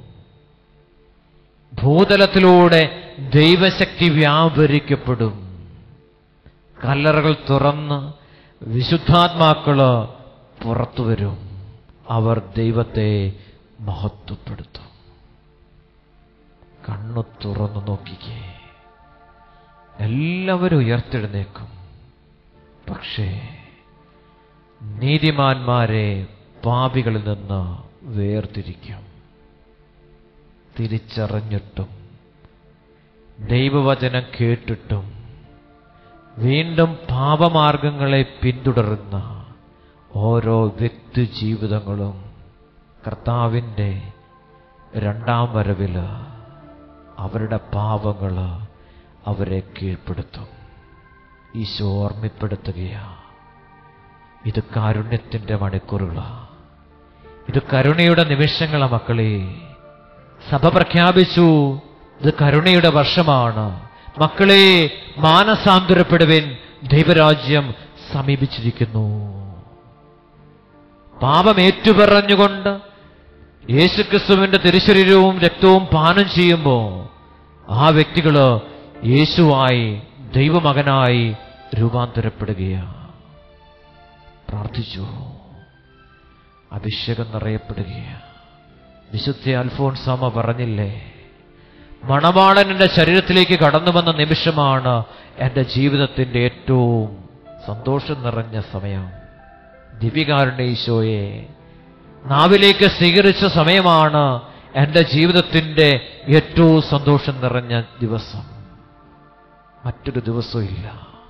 ഭൂതലത്തിലൂടെ ദൈവശക്തി വ്യാപരിക്കപ്പെടും കല്ലറകൾ തുറന്ന് വിശുദ്ധാത്മാക്കള് പുറത്തു വരും അവർ ദൈവത്തെ മഹത്വപ്പെടുത്തും കണ്ണു തുറന്നു നോക്കിക്കേ എല്ലാവരും ഉയർത്തെഴുന്നേക്കും പക്ഷേ നീതിമാന്മാരെ പാപികളിൽ നിന്ന് വേർതിരിക്കും തിരിച്ചറിഞ്ഞിട്ടും ദൈവവചനം കേട്ടിട്ടും വീണ്ടും പാപമാർഗങ്ങളെ പിന്തുടരുന്ന ഓരോ വ്യക്തി ജീവിതങ്ങളും കർത്താവിൻ്റെ രണ്ടാം വരവില് അവരുടെ പാപങ്ങൾ അവരെ കീഴ്പ്പെടുത്തും ഈശോ ഓർമ്മപ്പെടുത്തുകയാ ഇത് കാരുണ്യത്തിന്റെ മണിക്കൂറുകളാ ഇത് കരുണയുടെ നിമിഷങ്ങളാ മക്കളെ സഭ പ്രഖ്യാപിച്ചു ഇത് കരുണയുടെ വർഷമാണ് മക്കളെ മാനസാന്തരപ്പെടുവിൻ ദൈവരാജ്യം സമീപിച്ചിരിക്കുന്നു പാപം ഏറ്റുപറഞ്ഞുകൊണ്ട് യേശുക്രിസ്തുവിന്റെ തിരുശരീരവും രക്തവും പാനം ചെയ്യുമ്പോൾ ആ വ്യക്തികള് യേശുവായി ദൈവമകനായി രൂപാന്തരപ്പെടുകയാണ് പ്രാർത്ഥിച്ചു അഭിഷേകം നിറയപ്പെടുകയാണ് വിശുദ്ധ അൽഫോൻസാമ പറഞ്ഞില്ലേ മണവാളൻ എന്റെ ശരീരത്തിലേക്ക് കടന്നു വന്ന നിമിഷമാണ് എന്റെ ജീവിതത്തിന്റെ ഏറ്റവും സന്തോഷം നിറഞ്ഞ സമയം ദിവികാരുടെ ഈശോയെ നാവിലേക്ക് സ്വീകരിച്ച സമയമാണ് എന്റെ ജീവിതത്തിന്റെ ഏറ്റവും സന്തോഷം നിറഞ്ഞ ദിവസം മറ്റൊരു ദിവസവും ഇല്ല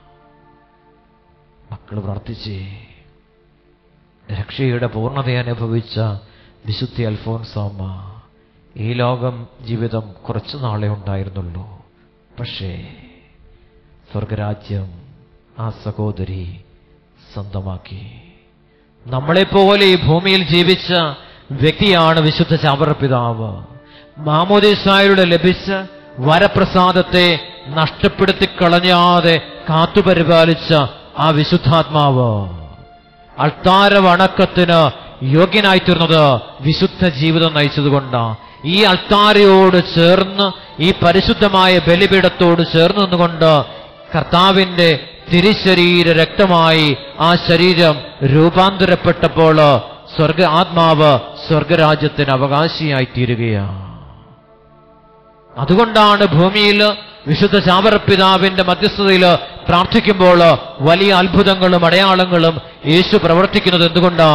മക്കൾ പ്രാർത്ഥിച്ചേ രക്ഷയുടെ പൂർണ്ണത അനുഭവിച്ച വിശുദ്ധി അൽഫോൻസാമ്മ ഈ ലോകം ജീവിതം കുറച്ചു നാളെ ഉണ്ടായിരുന്നുള്ളൂ പക്ഷേ സ്വർഗരാജ്യം ആ സഹോദരി സ്വന്തമാക്കി നമ്മളെപ്പോലെ ഈ ഭൂമിയിൽ ജീവിച്ച വ്യക്തിയാണ് വിശുദ്ധ ചാവറപിതാവ് മാമോദിസായുടെ ലഭിച്ച വരപ്രസാദത്തെ നഷ്ടപ്പെടുത്തി കളഞ്ഞാതെ കാത്തുപരിപാലിച്ച ആ വിശുദ്ധാത്മാവ് അൾത്താര വണക്കത്തിന് യോഗ്യനായിത്തീർന്നത് വിശുദ്ധ ജീവിതം നയിച്ചതുകൊണ്ടാണ് ഈ അൾത്താരയോട് ചേർന്ന് ഈ പരിശുദ്ധമായ ബലിപീഠത്തോട് ചേർന്ന് നിന്നുകൊണ്ട് കർത്താവിന്റെ തിരുശരീര രക്തമായി ആ ശരീരം രൂപാന്തരപ്പെട്ടപ്പോൾ സ്വർഗ ആത്മാവ് സ്വർഗരാജ്യത്തിന് അവകാശിയായി തീരുകയാണ് അതുകൊണ്ടാണ് ഭൂമിയിൽ വിശുദ്ധ ശാവറപിതാവിന്റെ മധ്യസ്ഥതയിൽ പ്രാർത്ഥിക്കുമ്പോൾ വലിയ അത്ഭുതങ്ങളും അടയാളങ്ങളും യേശു പ്രവർത്തിക്കുന്നത് എന്തുകൊണ്ടാ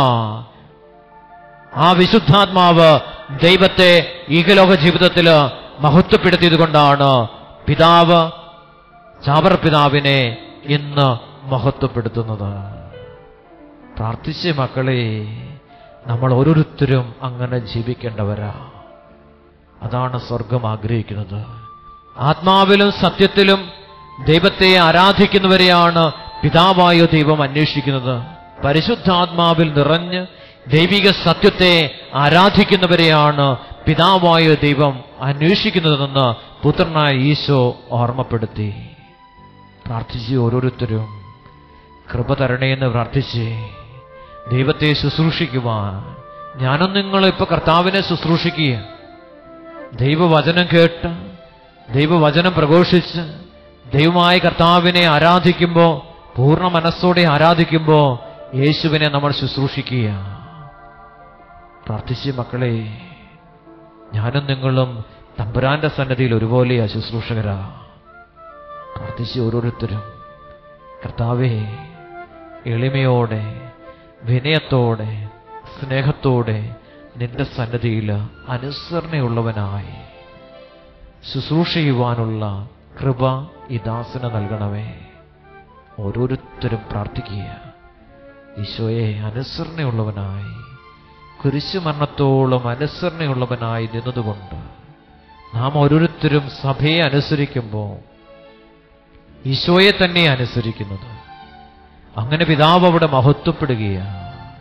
ആ വിശുദ്ധാത്മാവ് ദൈവത്തെ ഈകലോക ജീവിതത്തിൽ മഹത്വപ്പെടുത്തിയത് കൊണ്ടാണ് പിതാവ് ചാവർ പിതാവിനെ ഇന്ന് മഹത്വപ്പെടുത്തുന്നത് പ്രാർത്ഥിച്ച മക്കളെ നമ്മൾ ഓരോരുത്തരും അങ്ങനെ ജീവിക്കേണ്ടവരാ അതാണ് സ്വർഗം ആഗ്രഹിക്കുന്നത് ആത്മാവിലും സത്യത്തിലും ദൈവത്തെ ആരാധിക്കുന്നവരെയാണ് പിതാവായ ദൈവം അന്വേഷിക്കുന്നത് പരിശുദ്ധാത്മാവിൽ നിറഞ്ഞ് ദൈവിക സത്യത്തെ ആരാധിക്കുന്നവരെയാണ് പിതാവായ ദൈവം അന്വേഷിക്കുന്നതെന്ന് പുത്രനായ ഈശോ ഓർമ്മപ്പെടുത്തി പ്രാർത്ഥിച്ച് ഓരോരുത്തരും കൃപ തരണേന്ന് പ്രാർത്ഥിച്ച് ദൈവത്തെ ശുശ്രൂഷിക്കുവാൻ ഞാനും നിങ്ങൾ ഇപ്പൊ കർത്താവിനെ ശുശ്രൂഷിക്കുക ദൈവവചനം കേട്ട് ദൈവവചനം പ്രഘോഷിച്ച് ദൈവമായ കർത്താവിനെ ആരാധിക്കുമ്പോൾ പൂർണ്ണ മനസ്സോടെ ആരാധിക്കുമ്പോൾ യേശുവിനെ നമ്മൾ ശുശ്രൂഷിക്കുക പ്രാർത്ഥിച്ച് മക്കളെ ഞാനും നിങ്ങളും തമ്പുരാന്റെ സന്നദ്ധിയിൽ ഒരുപോലെയാ ശുശ്രൂഷകരാ പ്രാർത്ഥിച്ച് ഓരോരുത്തരും കർത്താവേ എളിമയോടെ വിനയത്തോടെ സ്നേഹത്തോടെ നിന്റെ സന്നദ്ധിയിൽ അനുസരണയുള്ളവനായി ശുശ്രൂഷ ചെയ്യുവാനുള്ള കൃപ ഈ ദാസന് നൽകണമേ ഓരോരുത്തരും പ്രാർത്ഥിക്കുക ഈശോയെ അനുസരണയുള്ളവനായി കുരിശുമരണത്തോളം അനുസരണയുള്ളവനായി നിന്നതുകൊണ്ട് നാം ഓരോരുത്തരും സഭയെ അനുസരിക്കുമ്പോൾ ഈശോയെ തന്നെ അനുസരിക്കുന്നത് അങ്ങനെ പിതാവ് അവിടെ മഹത്വപ്പെടുകയാണ്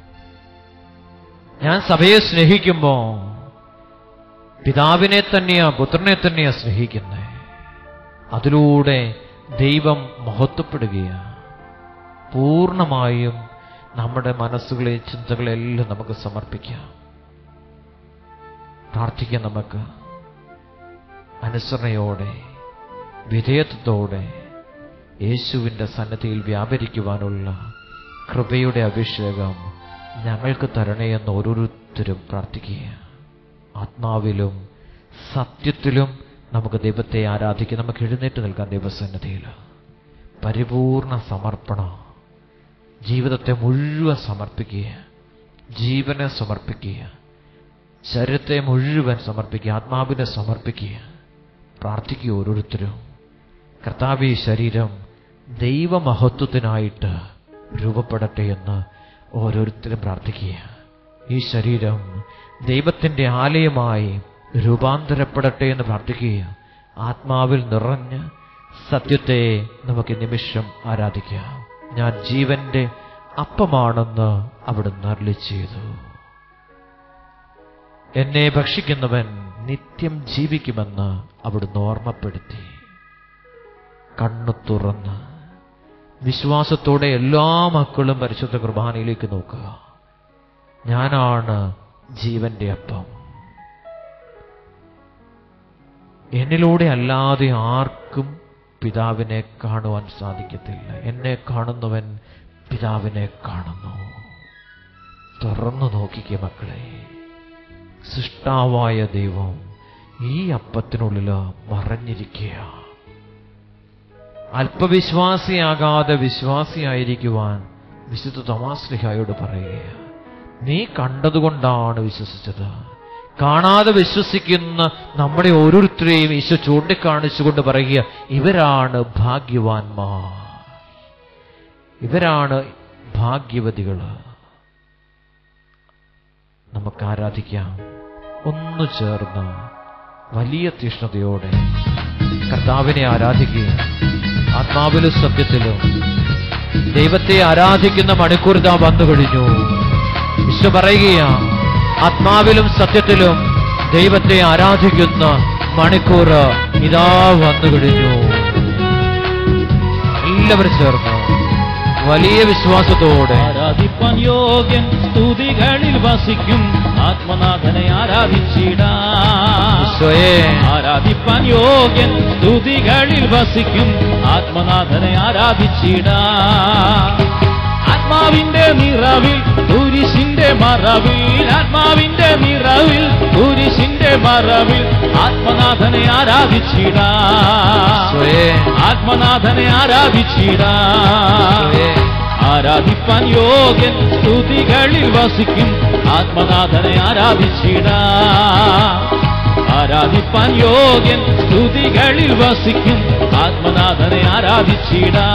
ഞാൻ സഭയെ സ്നേഹിക്കുമ്പോ പിതാവിനെ തന്നെയാ പുത്രനെ തന്നെയാ സ്നേഹിക്കുന്നത് അതിലൂടെ ദൈവം മഹത്വപ്പെടുകയാണ് പൂർണ്ണമായും നമ്മുടെ മനസ്സുകളെ ചിന്തകളെല്ലാം നമുക്ക് സമർപ്പിക്കാം പ്രാർത്ഥിക്കാം നമുക്ക് അനുസരണയോടെ വിധേയത്വത്തോടെ യേശുവിൻ്റെ സന്നദ്ധിയിൽ വ്യാപരിക്കുവാനുള്ള കൃപയുടെ അഭിഷേകം ഞങ്ങൾക്ക് തരണേ എന്ന് ഓരോരുത്തരും പ്രാർത്ഥിക്കുക ആത്മാവിലും സത്യത്തിലും നമുക്ക് ദൈവത്തെ ആരാധിക്കാം നമുക്ക് എഴുന്നേറ്റ് നിൽക്കാം ദൈവസന്നിധിയിൽ പരിപൂർണ സമർപ്പണം ജീവിതത്തെ മുഴുവൻ സമർപ്പിക്കുക ജീവനെ സമർപ്പിക്കുക ശരീരത്തെ മുഴുവൻ സമർപ്പിക്കുക ആത്മാവിനെ സമർപ്പിക്കുക പ്രാർത്ഥിക്കുക ഓരോരുത്തരും കർത്താവ് ഈ ശരീരം ദൈവമഹത്വത്തിനായിട്ട് രൂപപ്പെടട്ടെ എന്ന് ഓരോരുത്തരും പ്രാർത്ഥിക്കുക ഈ ശരീരം ദൈവത്തിന്റെ ആലയമായി രൂപാന്തരപ്പെടട്ടെ എന്ന് പ്രാർത്ഥിക്കുക ആത്മാവിൽ നിറഞ്ഞ് സത്യത്തെ നമുക്ക് ഈ നിമിഷം ആരാധിക്കാം ഞാൻ ജീവന്റെ അപ്പമാണെന്ന് അവിടുന്ന് അരുളി ചെയ്തു എന്നെ ഭക്ഷിക്കുന്നവൻ നിത്യം ജീവിക്കുമെന്ന് അവിടുന്ന് ഓർമ്മപ്പെടുത്തി കണ്ണു തുറന്ന് വിശ്വാസത്തോടെ എല്ലാ മക്കളും പരിശുദ്ധ കുർബാനയിലേക്ക് നോക്കുക ഞാനാണ് ജീവന്റെ അപ്പം എന്നിലൂടെ അല്ലാതെ ആർക്കും പിതാവിനെ കാണുവാൻ സാധിക്കത്തില്ല എന്നെ കാണുന്നവൻ പിതാവിനെ കാണുന്നു തുറന്നു നോക്കിക്കേ മക്കളെ സൃഷ്ടാവായ ദൈവം ഈ അപ്പത്തിനുള്ളിൽ മറഞ്ഞിരിക്കുക അല്പവിശ്വാസിയാകാതെ വിശ്വാസിയായിരിക്കുവാൻ വിശുദ്ധ തോമാസ്ലിഹായോട് പറയുക നീ കണ്ടതുകൊണ്ടാണ് വിശ്വസിച്ചത് കാണാതെ വിശ്വസിക്കുന്ന നമ്മുടെ ഓരോരുത്തരെയും ഈശോ ചൂണ്ടിക്കാണിച്ചുകൊണ്ട് പറയുക ഇവരാണ് ഭാഗ്യവാന്മാർ ഇവരാണ് ഭാഗ്യവതികള് നമുക്ക് ആരാധിക്കാം ഒന്നു ചേർന്ന് വലിയ തീഷ്ണതയോടെ കർത്താവിനെ ആരാധിക്കുക ആത്മാവിലും സത്യത്തിലും ദൈവത്തെ ആരാധിക്കുന്ന മണിക്കൂർ ഇതാ വന്നു കഴിഞ്ഞു വിശ്വ പറയുകയാ ആത്മാവിലും സത്യത്തിലും ദൈവത്തെ ആരാധിക്കുന്ന മണിക്കൂർ ഇതാ വന്നു കഴിഞ്ഞു എല്ലാവരും ചേർന്ന് വലിയ വിശ്വാസത്തോടെ ആരാധിപ്പാൻ യോഗ്യൻ സ്തുതികളിൽ വസിക്കും ആത്മനാഥനെ ആരാധിച്ചിടാ ഈശോയെ ആരാധിപ്പാൻ യോഗ്യൻ സ്തുതികളിൽ വസിക്കും ആത്മനാഥനെ ആരാധിച്ചിടാ ആത്മാവിന്റെ നിറവിൽ കുരിശിന്റെ മറവിൽ ആത്മാവിന്റെ നിറവിൽ കുരിശിന്റെ മറവിൽ ആത്മനാഥനെ ആരാധിച്ചിടാ ഈശോയെ ആത്മനാഥനെ ആരാധിച്ചിടാ ഈശോയെ ആരാധിപ്പാൻ യോഗ്യൻ സ്തുതികളിൽ വസിക്കും ആത്മനാഥനെ ആരാധിച്ചിടാ ആരാധിപ്പാൻ യോഗ്യൻ സ്തുതികളിൽ വസിക്കും ആത്മനാഥനെ ആരാധിച്ചിടാ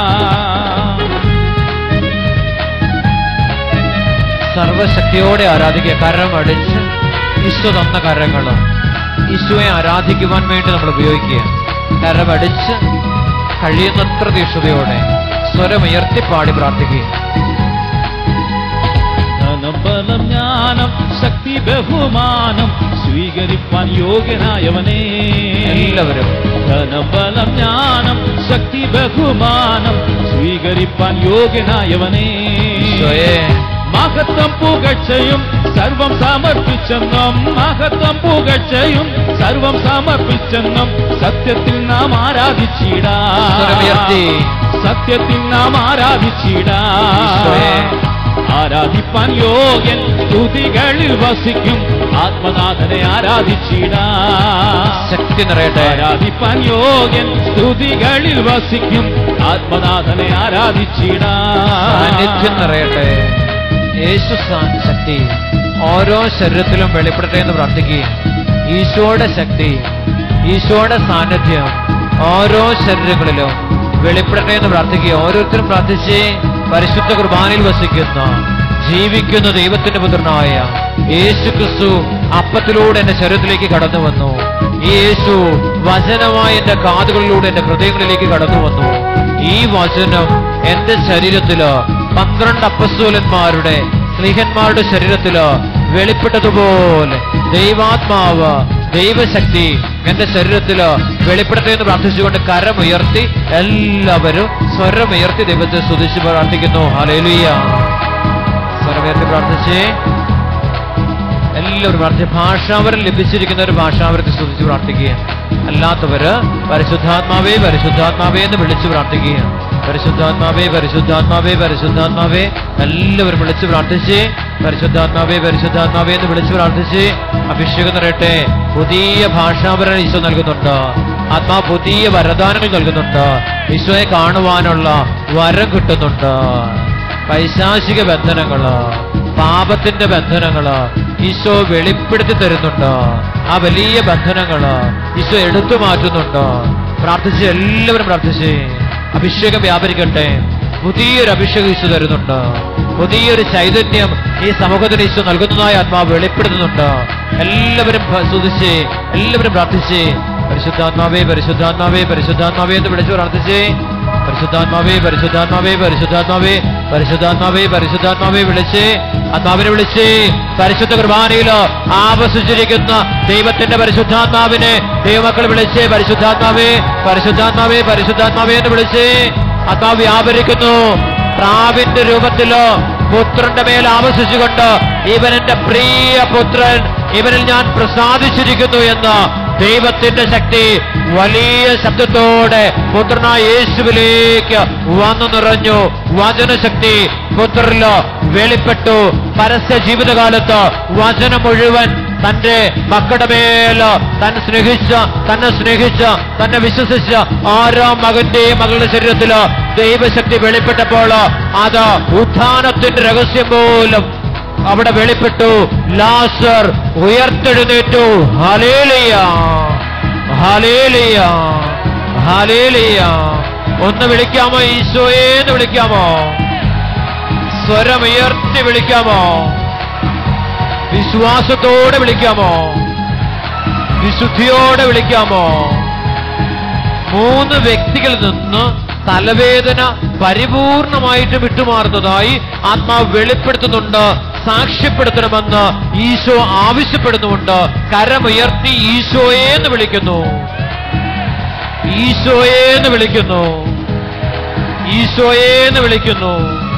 സർവശക്തിയോടെ ആരാധിക്കുക കരം അടിച്ച് ഈശോ തന്ന കരങ്ങൾ ഈശോയെ ആരാധിക്കുവാൻ വേണ്ടി നമ്മൾ ഉപയോഗിക്കുക കരമടിച്ച് കഴിയുന്നത്ര തീക്ഷതയോടെ സ്വരമുയർത്തി പാടി പ്രാർത്ഥിക്കുക ധനം ബലം ജ്ഞാനം ശക്തി ബഹുമാനം സ്വീകരിപ്പാൻ യോഗ്യനായവനേ എല്ലാവരും ധനം ബലം ജ്ഞാനം ശക്തി ബഹുമാനം സ്വീകരിപ്പാൻ യോഗ്യനായവനേ ഈശോയെ മഹത്വം പുകഴ്ചയും സർവം സമർപ്പിച്ചെന്നും മഹത്വം പുകഴ്ചയും സർവം സമർപ്പിച്ചെന്നും സത്യത്തിൽ നാം ആരാധിച്ചിടാ സ്വരമുയർത്തി. സത്യത്തിൽ നാം ആരാധിച്ചിടാ ഈശോയെ. ആരാധിപ്പാൻ യോഗ്യൻ സ്തുതികളിൽ വസിക്കും ആത്മനാഥനെ ആരാധിച്ചിടാ ശക്തി നിറയട്ടെ ആരാധിപ്പാൻ യോഗ്യൻ സ്തുതികളിൽ വസിക്കും ആത്മനാഥനെ ആരാധിച്ചിടാ സാന്നിധ്യം നിറയട്ടെ യേശു സാ- ശക്തി ഓരോ ശരീരത്തിലും വെളിപ്പെടട്ടെ എന്ന് പ്രാർത്ഥിക്കുക ഈശോയുടെ ശക്തി ഈശോയുടെ സാന്നിധ്യം ഓരോ ശരീരങ്ങളിലും വെളിപ്പെടട്ടെ എന്ന് പ്രാർത്ഥിക്കുക ഓരോരുത്തരും പ്രാർത്ഥിച്ച് പരിശുദ്ധ കുർബാനയിൽ വസിക്കുന്ന ജീവിക്കുന്ന ദൈവത്തിന്റെ പുത്രനായ യേശു ക്രിസ്തു അപ്പത്തിലൂടെ എന്റെ ശരീരത്തിലേക്ക് കടന്നു വന്നു ഈ യേശു വചനമായ എന്റെ കാതുകളിലൂടെ എന്റെ ഹൃദയങ്ങളിലേക്ക് കടന്നു വന്നു ഈ വചനം എന്റെ ശരീരത്തില് പന്ത്രണ്ട് അപ്പസ്തോലന്മാരുടെ സ്നേഹന്മാരുടെ ശരീരത്തില് വെളിപ്പെട്ടതുപോലെ ദൈവാത്മാവ് ദൈവശക്തി എന്റെ ശരീരത്തില് വെളിപ്പെടട്ടെ എന്ന് പ്രാർത്ഥിച്ചുകൊണ്ട് കരമുയർത്തി എല്ലാവരും സ്വരമുയർത്തി ദൈവത്തെ സ്തുതിച്ച് പ്രാർത്ഥിക്കുന്നു ഹലേലുയ്യ സ്വരമുയർത്തി പ്രാർത്ഥിച്ചേ എല്ലാവരും പ്രാർത്ഥിച്ച് ഭാഷാവരം ലഭിച്ചിരിക്കുന്ന ഒരു ഭാഷാവരത്തെ സ്തുതിച്ച് പ്രാർത്ഥിക്കുക അല്ലാത്തവര് പരിശുദ്ധാത്മാവേ പരിശുദ്ധാത്മാവേ എന്ന് വിളിച്ച് പ്രാർത്ഥിക്കുക പരിശുദ്ധാത്മാവേ പരിശുദ്ധാത്മാവേ പരിശുദ്ധാത്മാവേ എല്ലാവരും വിളിച്ച് പ്രാർത്ഥിച്ച് പരിശുദ്ധാത്മാവേ പരിശുദ്ധാത്മാവേ എന്ന് വിളിച്ച് പ്രാർത്ഥിച്ച് അഭിഷേകം നിറയട്ടെ പുതിയ ഭാഷാവരം ഈശോ നൽകുന്നുണ്ട് ആത്മാ പുതിയ വരദാനങ്ങൾ നൽകുന്നുണ്ട് ഈശോയെ കാണുവാനുള്ള വരം കിട്ടുന്നുണ്ട് പൈശാചിക ബന്ധനങ്ങള് പാപത്തിന്റെ ബന്ധനങ്ങള് ഈശോ വെളിപ്പെടുത്തി തരുന്നുണ്ട് ആ വലിയ ബന്ധനങ്ങള് ഈശോ എടുത്തു മാറ്റുന്നുണ്ട് പ്രാർത്ഥിച്ച് എല്ലാവരും പ്രാർത്ഥിച്ച് അഭിഷേകം വ്യാപരിക്കട്ടെ പുതിയൊരു അഭിഷേകം ഈശോ തരുന്നുണ്ട് പുതിയൊരു ചൈതന്യം ഈ സമൂഹത്തിന് ഈശോ നൽകുന്നതായ ആത്മാവ് വെളിപ്പെടുത്തുന്നുണ്ട് എല്ലാവരും ഭ- സ്തുതിച്ച് എല്ലാവരും പ്രാർത്ഥിച്ച് പരിശുദ്ധാത്മാവേ പരിശുദ്ധാത്മാവേ പരിശുദ്ധാത്മാവേ എന്ന് വിളിച്ചു പ്രാർത്ഥിച്ചേ പരിശുദ്ധാത്മാവേ പരിശുദ്ധാത്മാവേ പരിശുദ്ധാത്മാവേ പരിശുദ്ധാത്മാവേ പരിശുദ്ധാത്മാവേ വിളിച്ചേ ആത്മാവിനെ വിളിച്ചേ പരിശുദ്ധ കുർബാനയിലോ ആവസിച്ചിരിക്കുന്ന ദൈവത്തിന്റെ പരിശുദ്ധാത്മാവിനെ ദൈവമക്കൾ വിളിച്ചേ പരിശുദ്ധാത്മാവേ പരിശുദ്ധാത്മാവേ പരിശുദ്ധാത്മാവേ എന്ന് വിളിച്ചേ ആത്മാവ് വ്യാപരിക്കുന്നു പ്രാവിന്റെ രൂപത്തിലോ പുത്രന്റെ മേൽ ആവസിച്ചുകൊണ്ട് ഇവൻ എന്റെ പ്രിയ പുത്രൻ ഇവനിൽ ഞാൻ പ്രസാദിച്ചിരിക്കുന്നു എന്ന് ദൈവത്തിന്റെ ശക്തി വലിയ ശബ്ദത്തോടെ പുത്രനായ യേശുവിലേക്ക് വന്നു നിറഞ്ഞു വചനശക്തി പുത്രനിലോ വെളിപ്പെട്ടു പരസ്യ ജീവിതകാലത്ത് വചനം മുഴുവൻ തന്റെ മക്കളുടെ മേല് താൻ സ്നേഹിച്ച തന്നെ സ്നേഹിച്ച തന്നെ വിശ്വസിച്ച ഓരോ മകന്റെയും മകളുടെ ശരീരത്തില് ദൈവശക്തി വെളിപ്പെട്ടപ്പോൾ അത് ഉത്ഥാനത്തിന്റെ രഹസ്യം പോലും അവിടെ വെളിപ്പെട്ടു ലാസർ ഉയർത്തെഴുന്നേറ്റു ഹലേലിയ ഹലേലിയ ഹലേലിയ ഒന്ന് വിളിക്കാമോ ഈശോയെ എന്ന് വിളിക്കാമോ സ്വരമുയർത്തി വിളിക്കാമോ വിശ്വാസത്തോടെ വിളിക്കാമോ വിശുദ്ധിയോടെ വിളിക്കാമോ മൂന്ന് വ്യക്തികളിൽ നിന്ന് തലവേദന പരിപൂർണമായിട്ട് വിട്ടുമാറുന്നതായി ആത്മാവ് വെളിപ്പെടുത്തുന്നുണ്ട് സാക്ഷ്യപ്പെടുത്തണമെന്ന് ഈശോ ആവശ്യപ്പെടുന്നുമുണ്ട് കരമുയർത്തി ഈശോയെ എന്ന് വിളിക്കുന്നു ഈശോയെ എന്ന് വിളിക്കുന്നു ഈശോയെ എന്ന് വിളിക്കുന്നു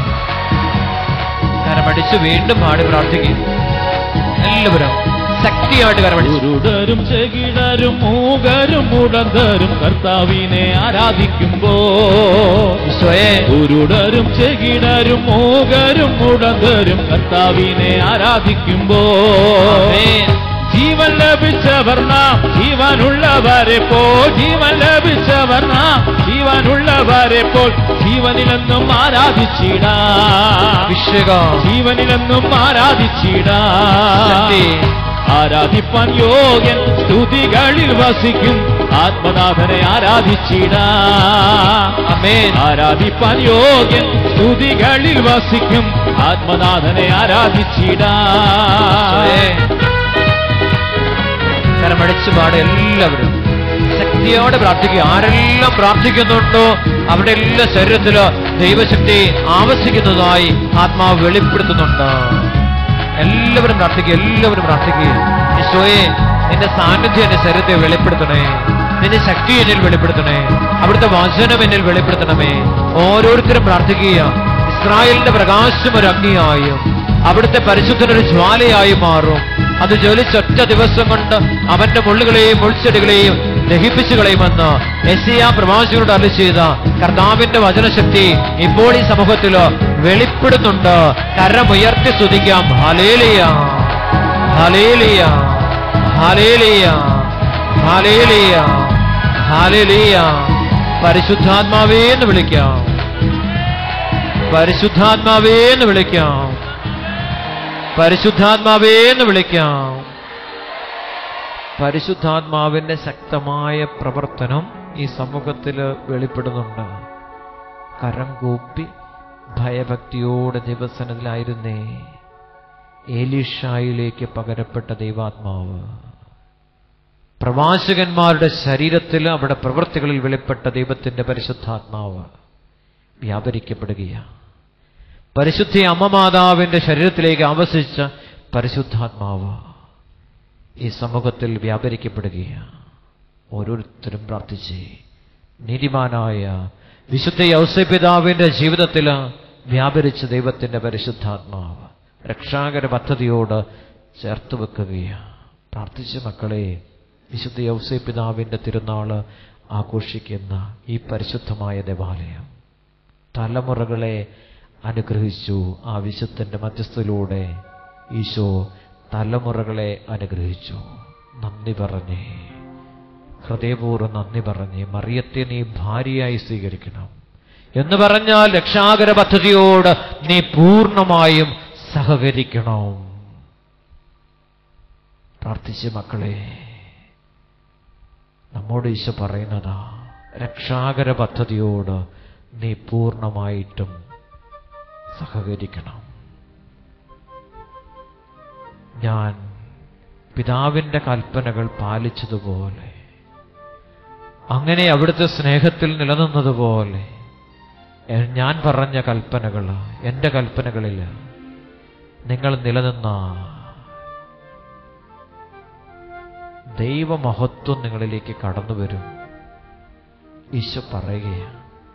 കരമടിച്ച് വീണ്ടും പാടി പ്രാർത്ഥിക്കും എല്ലാവരും ശക്തിയായിട്ട് കരമടിച്ചു കുരുടരും ചെകിടരും മൂകരും മുടന്തരും കർത്താവിനെ ആരാധിക്കുമ്പോ ഈശോയെ കുരുടരും ചെകിടരും മൂകരും മുടന്തരും കർത്താവിനെ ആരാധിക്കുമ്പോ ആമേൻ. ജീവൻ ലഭിച്ചവർ നാം ജീവനുള്ളവരെ പോ ജീവൻ ലഭിച്ചവർ നാം ജീവനുള്ളവരെ പോൽ ജീവനിലെന്നും ആരാധിച്ചിടാം അഭിഷേകം ജീവനിലെന്നും ആരാധിച്ചിടാം ശക്തി ആരാധിപ്പാൻ യോഗ്യൻ സ്തുതികളിൽ വസിക്കും ആത്മനാഥനെ ആരാധിച്ചിടാം അമേൻ ആരാധിപ്പാൻ യോഗ്യൻ സ്തുതികളിൽ വസിക്കും ആത്മനാഥനെ ഈശോയെ. ആരാധിച്ചിടാം കരമടിച്ച് പാടി എല്ലാവരും ശക്തിയോടെ പ്രാർത്ഥിക്കുക ആരെല്ലാം പ്രാർത്ഥിക്കുന്നുണ്ടോ അവിടെ എല്ലാ ശരീരത്തില് ദൈവശക്തി ആവശ്യിക്കുന്നതായി ആത്മാവ് വെളിപ്പെടുത്തുന്നുണ്ട് എല്ലാവരും പ്രാർത്ഥിക്കുക എല്ലാവരും പ്രാർത്ഥിക്കുക ഈശോയെ നിന്റെ സാന്നിധ്യം എന്റെ ശരീരത്തെ വെളിപ്പെടുത്തണേ നിന്റെ ശക്തി എന്നിൽ വെളിപ്പെടുത്തണേ അവിടുത്തെ വചനം എന്നിൽ വെളിപ്പെടുത്തണമേ ഓരോരുത്തരും പ്രാർത്ഥിക്കുക ഇസ്രായേലിന്റെ പ്രകാശം ഒരു അഗ്നിയായും അവിടുത്തെ പരിശുദ്ധനൊരു ജ്വാലയായി മാറും അത് ജ്വലിച്ചൊറ്റ ദിവസം കൊണ്ട് അവന്റെ മുള്ളുകളെയും മുൾച്ചെടികളെയും ദഹിപ്പിച്ചു കളയുമെന്ന് എസിയ പ്രവാസികളോട് അറി ചെയ്ത കർത്താവിന്റെ വചനശക്തി ഇപ്പോൾ ഈ സമൂഹത്തില് വെളിപ്പെടുന്നുണ്ട് കരമുയർത്തി സ്തുതിക്കാം ഹലേലിയ ഹലേലിയ ഹലേലിയ ഹലേലിയ ഹലേലിയ പരിശുദ്ധാത്മാവേ എന്ന് വിളിക്കാം പരിശുദ്ധാത്മാവേ എന്ന് വിളിക്കാം പരിശുദ്ധാത്മാവേ എന്ന് വിളിക്കാം പരിശുദ്ധാത്മാവിന്റെ ശക്തമായ പ്രവർത്തനം ഈ സമൂഹത്തിൽ വെളിപ്പെടുന്നുണ്ട് കരം കൂപ്പി ഭയഭക്തിയോടെ ദിവസനത്തിലായിരുന്നേ ഏലിഷായിലേക്ക് പകരപ്പെട്ട ദൈവാത്മാവ് പ്രവാചകന്മാരുടെ ശരീരത്തിൽ അവിടെ പ്രവൃത്തികളിൽ വെളിപ്പെട്ട ദൈവത്തിന്റെ പരിശുദ്ധാത്മാവ് വ്യാപരിക്കപ്പെടുകയാണ് പരിശുദ്ധ അമ്മമാതാവിന്റെ ശരീരത്തിലേക്ക് ആവസിച്ച പരിശുദ്ധാത്മാവ് ഈ സമൂഹത്തിൽ വ്യാപരിക്കപ്പെടുകയാണ് ഓരോരുത്തരും പ്രാർത്ഥിച്ച് നീതിമാനായ വിശുദ്ധ യൗസപിതാവിന്റെ ജീവിതത്തിൽ വ്യാപരിച്ച ദൈവത്തിന്റെ പരിശുദ്ധാത്മാവ് രക്ഷാകര പദ്ധതിയോട് ചേർത്ത് വെക്കുകയാണ് പ്രാർത്ഥിച്ച മക്കളെ വിശുദ്ധ യൗസപിതാവിന്റെ തിരുനാള് ആഘോഷിക്കുന്ന ഈ പരിശുദ്ധമായ ദേവാലയം തലമുറകളെ അനുഗ്രഹിച്ചു ആ വിശുദ്ധന്റെ മധ്യസ്ഥയിലൂടെ ഈശോ തലമുറകളെ അനുഗ്രഹിച്ചു നന്ദി പറഞ്ഞേ ഹൃദയപൂർവ്വം നന്ദി പറഞ്ഞേ മറിയത്തെ നീ ഭാര്യയായി സ്വീകരിക്കണം എന്ന് പറഞ്ഞാൽ രക്ഷാകര പദ്ധതിയോട് നീ പൂർണ്ണമായും സഹകരിക്കണം പ്രാർത്ഥിച്ച മക്കളെ നമ്മോട് ഈശോ പറയുന്നതാ രക്ഷാകര പദ്ധതിയോട് നീ പൂർണ്ണമായിട്ടും സഹകരിക്കണം ഞാൻ പിതാവിൻ്റെ കൽപ്പനകൾ പാലിച്ചതുപോലെ അങ്ങനെ അവിടുത്തെ സ്നേഹത്തിൽ നിലനിന്നതുപോലെ എ- ഞാൻ പറഞ്ഞ കൽപ്പനകൾ എൻ്റെ കൽപ്പനകളിൽ നിങ്ങൾ നിലനിന്ന ദൈവമഹത്വം നിങ്ങളിലേക്ക് കടന്നു വരും ഈശോ പറയുകയാണ്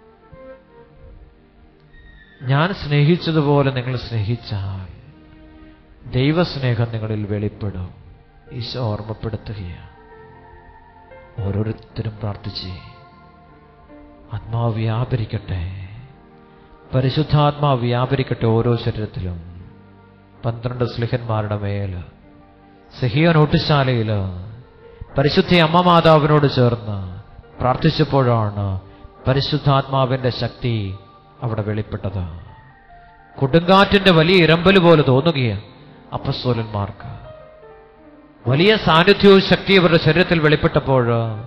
ഞാൻ സ്നേഹിച്ചതുപോലെ നിങ്ങൾ സ്നേഹിച്ചാൽ ദൈവസ്നേഹം നിങ്ങളിൽ വെളിപ്പെടും ഈശോ ഓർമ്മപ്പെടുത്തുകയാണ് ഓരോരുത്തരും പ്രാർത്ഥിച്ചേ ആത്മാവ് വ്യാപരിക്കട്ടെ പരിശുദ്ധാത്മാവ് വ്യാപരിക്കട്ടെ ഓരോ ശരീരത്തിലും പന്ത്രണ്ട് സ്ലിഹന്മാരുടെ മേൽ സഹിയ നോട്ടുശാലയില് പരിശുദ്ധ അമ്മ മാതാവിനോട് ചേർന്ന് പ്രാർത്ഥിച്ചപ്പോഴാണ് പരിശുദ്ധാത്മാവിന്റെ ശക്തി അവിടെ വെളിപ്പെട്ടത് കൊടുങ്കാറ്റിന്റെ വലിയ ഇരമ്പല് പോലെ തോന്നുകയാണ് അപ്പസ്തോലന്മാർക്ക് വലിയ സാന്നിധ്യവും ശക്തി അവരുടെ ശരീരത്തിൽ വെളിപ്പെട്ടപ്പോൾ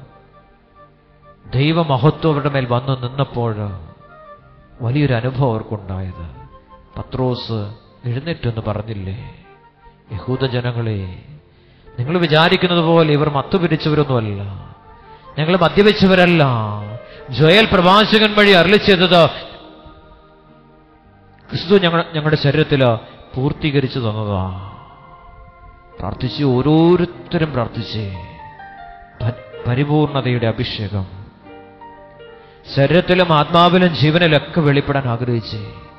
ദൈവമഹത്വം അവരുടെ മേൽ വന്നു നിന്നപ്പോൾ വലിയൊരു അനുഭവം അവർക്കുണ്ടായത് പത്രോസ് എഴുന്നേറ്റെന്ന് പറഞ്ഞില്ലേ യഹൂദ ജനങ്ങളെ നിങ്ങൾ വിചാരിക്കുന്നത് പോലെ ഇവർ മത്തുപിരിച്ചവരൊന്നുമല്ല ഞങ്ങൾ മദ്യപിച്ചവരല്ല ജോയൽ പ്രവാചകൻ വഴി അരളി ചെയ്തത് ക്രിസ്തു ഞങ്ങൾ ഞങ്ങളുടെ ശരീരത്തിൽ പൂർത്തീകരിച്ചു തന്നതാ പ്രാർത്ഥിച്ച് ഓരോരുത്തരും പ്രാർത്ഥിച്ചേ പ- പരിപൂർണതയുടെ അഭിഷേകം ശരീരത്തിലും ആത്മാവിലും ജീവനിലൊക്കെ വെളിപ്പെടാൻ ആഗ്രഹിച്ചേ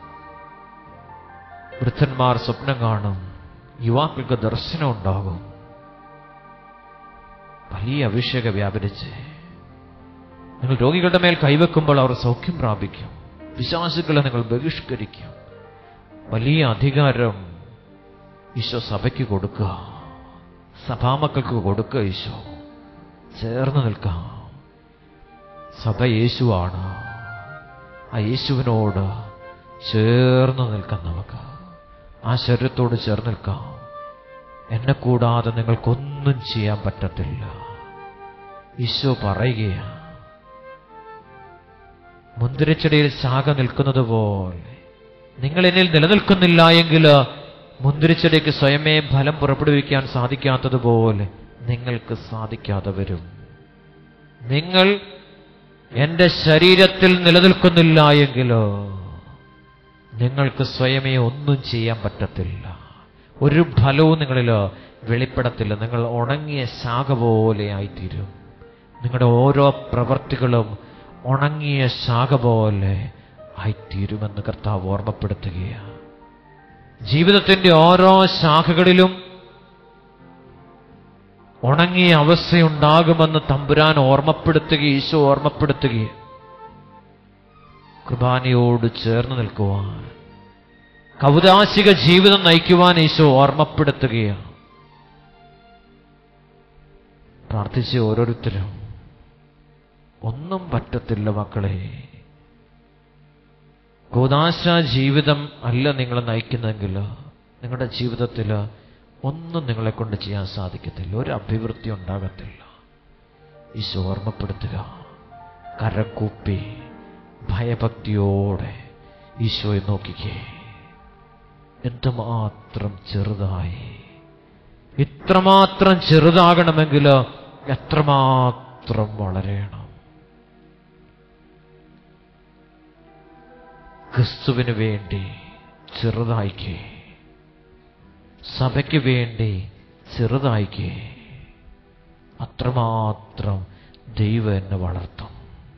വൃദ്ധന്മാർ സ്വപ്നം കാണും യുവാക്കൾക്ക് ദർശനം ഉണ്ടാകും വലിയ അഭിഷേകം വ്യാപരിച്ച് നിങ്ങൾ രോഗികളുടെ മേൽ കൈവെക്കുമ്പോൾ അവർ സൗഖ്യം പ്രാപിക്കും വിശ്വാസികളെ നിങ്ങൾ ബഹിഷ്കരിക്കും വലിയ അധികാരം ഈശോ സഭയ്ക്ക് കൊടുക്കുക സഭാമക്കൾക്ക് കൊടുക്കുക ഈശോ ചേർന്ന് നിൽക്കാം സഭ യേശുവാണ് ആ യേശുവിനോട് ചേർന്ന് നിൽക്കാം നമുക്ക് ആ ശരീരത്തോട് ചേർന്ന് നിൽക്കാം എന്നെ കൂടാതെ നിങ്ങൾക്കൊന്നും ചെയ്യാൻ പറ്റത്തില്ല ഈശോ പറയുകയാണ് മുന്തിരിച്ചെടിയിൽ ശാഖ നിൽക്കുന്നത് പോലെ നിങ്ങൾ എന്നിൽ നിലനിൽക്കുന്നില്ല എങ്കിൽ മുന്തിരിച്ചെടിക്ക് സ്വയമേ ഫലം പുറപ്പെടുവിക്കാൻ സാധിക്കാത്തതുപോലെ നിങ്ങൾക്ക് സാധിക്കാതെ വരും നിങ്ങൾ എന്റെ ശരീരത്തിൽ നിലനിൽക്കുന്നില്ല എങ്കിലോ നിങ്ങൾക്ക് സ്വയമേ ഒന്നും ചെയ്യാൻ പറ്റത്തില്ല ഒരു ഫലവും നിങ്ങളിൽ വെളിപ്പെടത്തില്ല നിങ്ങൾ ഉണങ്ങിയ ശാഖ പോലെ ആയിത്തീരും നിങ്ങളുടെ ഓരോ പ്രവർത്തികളും ഉണങ്ങിയ ശാഖ പോലെ ആയിത്തീരുമെന്ന് കർത്താവ് ഓർമ്മപ്പെടുത്തുകയാണ് ജീവിതത്തിന്റെ ഓരോ ശാഖകളിലും ഉണങ്ങിയ അവസ്ഥയുണ്ടാകുമെന്ന് തമ്പുരാൻ ഓർമ്മപ്പെടുത്തുകയും ഈശോ ഓർമ്മപ്പെടുത്തുകയും കുർബാനയോട് ചേർന്ന് നിൽക്കുവാൻ കൗതാശിക ജീവിതം നയിക്കുവാൻ ഈശോ ഓർമ്മപ്പെടുത്തുകയാണ് പ്രാർത്ഥിച്ച ഓരോരുത്തരും ഒന്നും പറ്റത്തില്ല മക്കളെ ഗോദാശ ജീവിതം അല്ല നിങ്ങൾ നയിക്കുന്നെങ്കിൽ നിങ്ങളുടെ ജീവിതത്തിൽ ഒന്നും നിങ്ങളെ കൊണ്ട് ചെയ്യാൻ സാധിക്കത്തില്ല ഒരു അഭിവൃദ്ധി ഉണ്ടാകത്തില്ല ഈശോ ഓർമ്മപ്പെടുത്തുക കരക്കൂപ്പി ഭയഭക്തിയോടെ ഈശോയെ നോക്കിക്കേ എന്തുമാത്രം ചെറുതായി ഇത്രമാത്രം ചെറുതാകണമെങ്കിൽ എത്രമാത്രം വളരണം ക്രിസ്തുവിന് വേണ്ടി ചെറുതായിക്കേ സഭയ്ക്ക് വേണ്ടി ചെറുതായിക്കേ അത്രമാത്രം ദൈവം എന്നെ വളർത്തും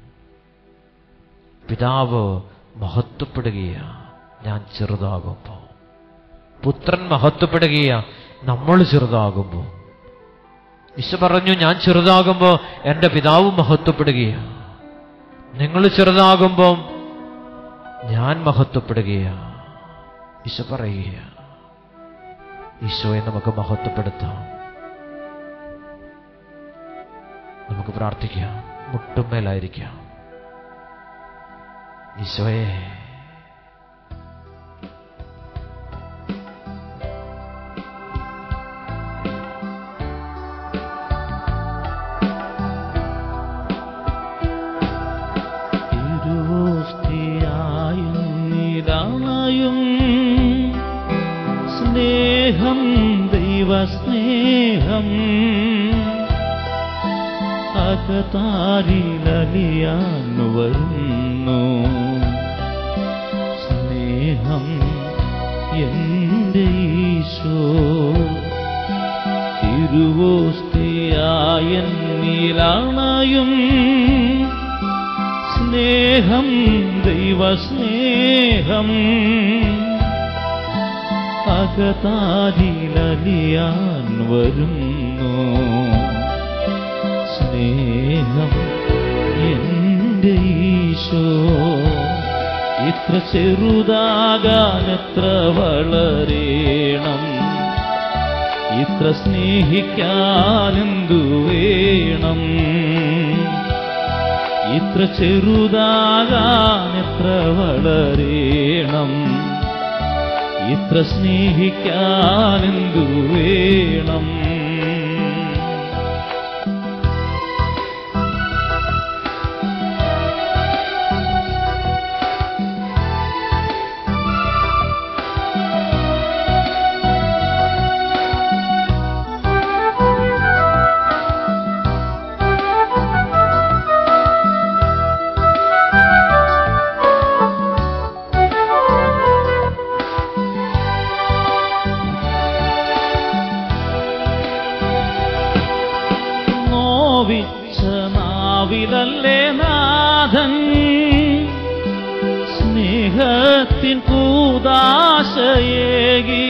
പിതാവ് മഹത്വപ്പെടുകയാ ഞാൻ ചെറുതാകുമ്പോൾ പുത്രൻ മഹത്വപ്പെടുകയാ നമ്മൾ ചെറുതാകുമ്പോൾ ഈശോ പറഞ്ഞു ഞാൻ ചെറുതാകുമ്പോൾ എൻ്റെ പിതാവ് മഹത്വപ്പെടുകയാ നിങ്ങൾ ചെറുതാകുമ്പോൾ ഞാൻ മഹത്വപ്പെടുകയാ ഈശോ പറയുകയാ ഈശോയെ നമുക്ക് മഹത്വപ്പെടുത്താം നമുക്ക് പ്രാർത്ഥിക്കാം മുട്ടുമേലായിരിക്കാം ഈശോയെ തിരുവോസ്തിയായും നിരായും സ്നേഹം ദൈവസ്നേഹം അകതാരിലലിയാൻ വരുന്നു സ്നേഹം എന്റെ ഈശോ തിരുവോസ്തിയായെന്നിലണയും സ്നേഹം ദൈവസ്നേഹം അകതാരിലലിയാൻ വരുന്നു സ്നേഹം എന്റെ ഈശോ ഇത്ര ചെറുതാകാൻ എത്ര വളരേണം ഇത്ര സ്നേഹിക്കാനെന്തു വേണം ഇത്ര ചെറുതാകാൻ എത്ര വളരേണം ഇത്ര സ്നേഹിക്കാനെന്തു വേണം നോവിച്ച നാവിലല്ലേ നാഥൻ സ്നേഹത്തിൻ കൂതാശയേകി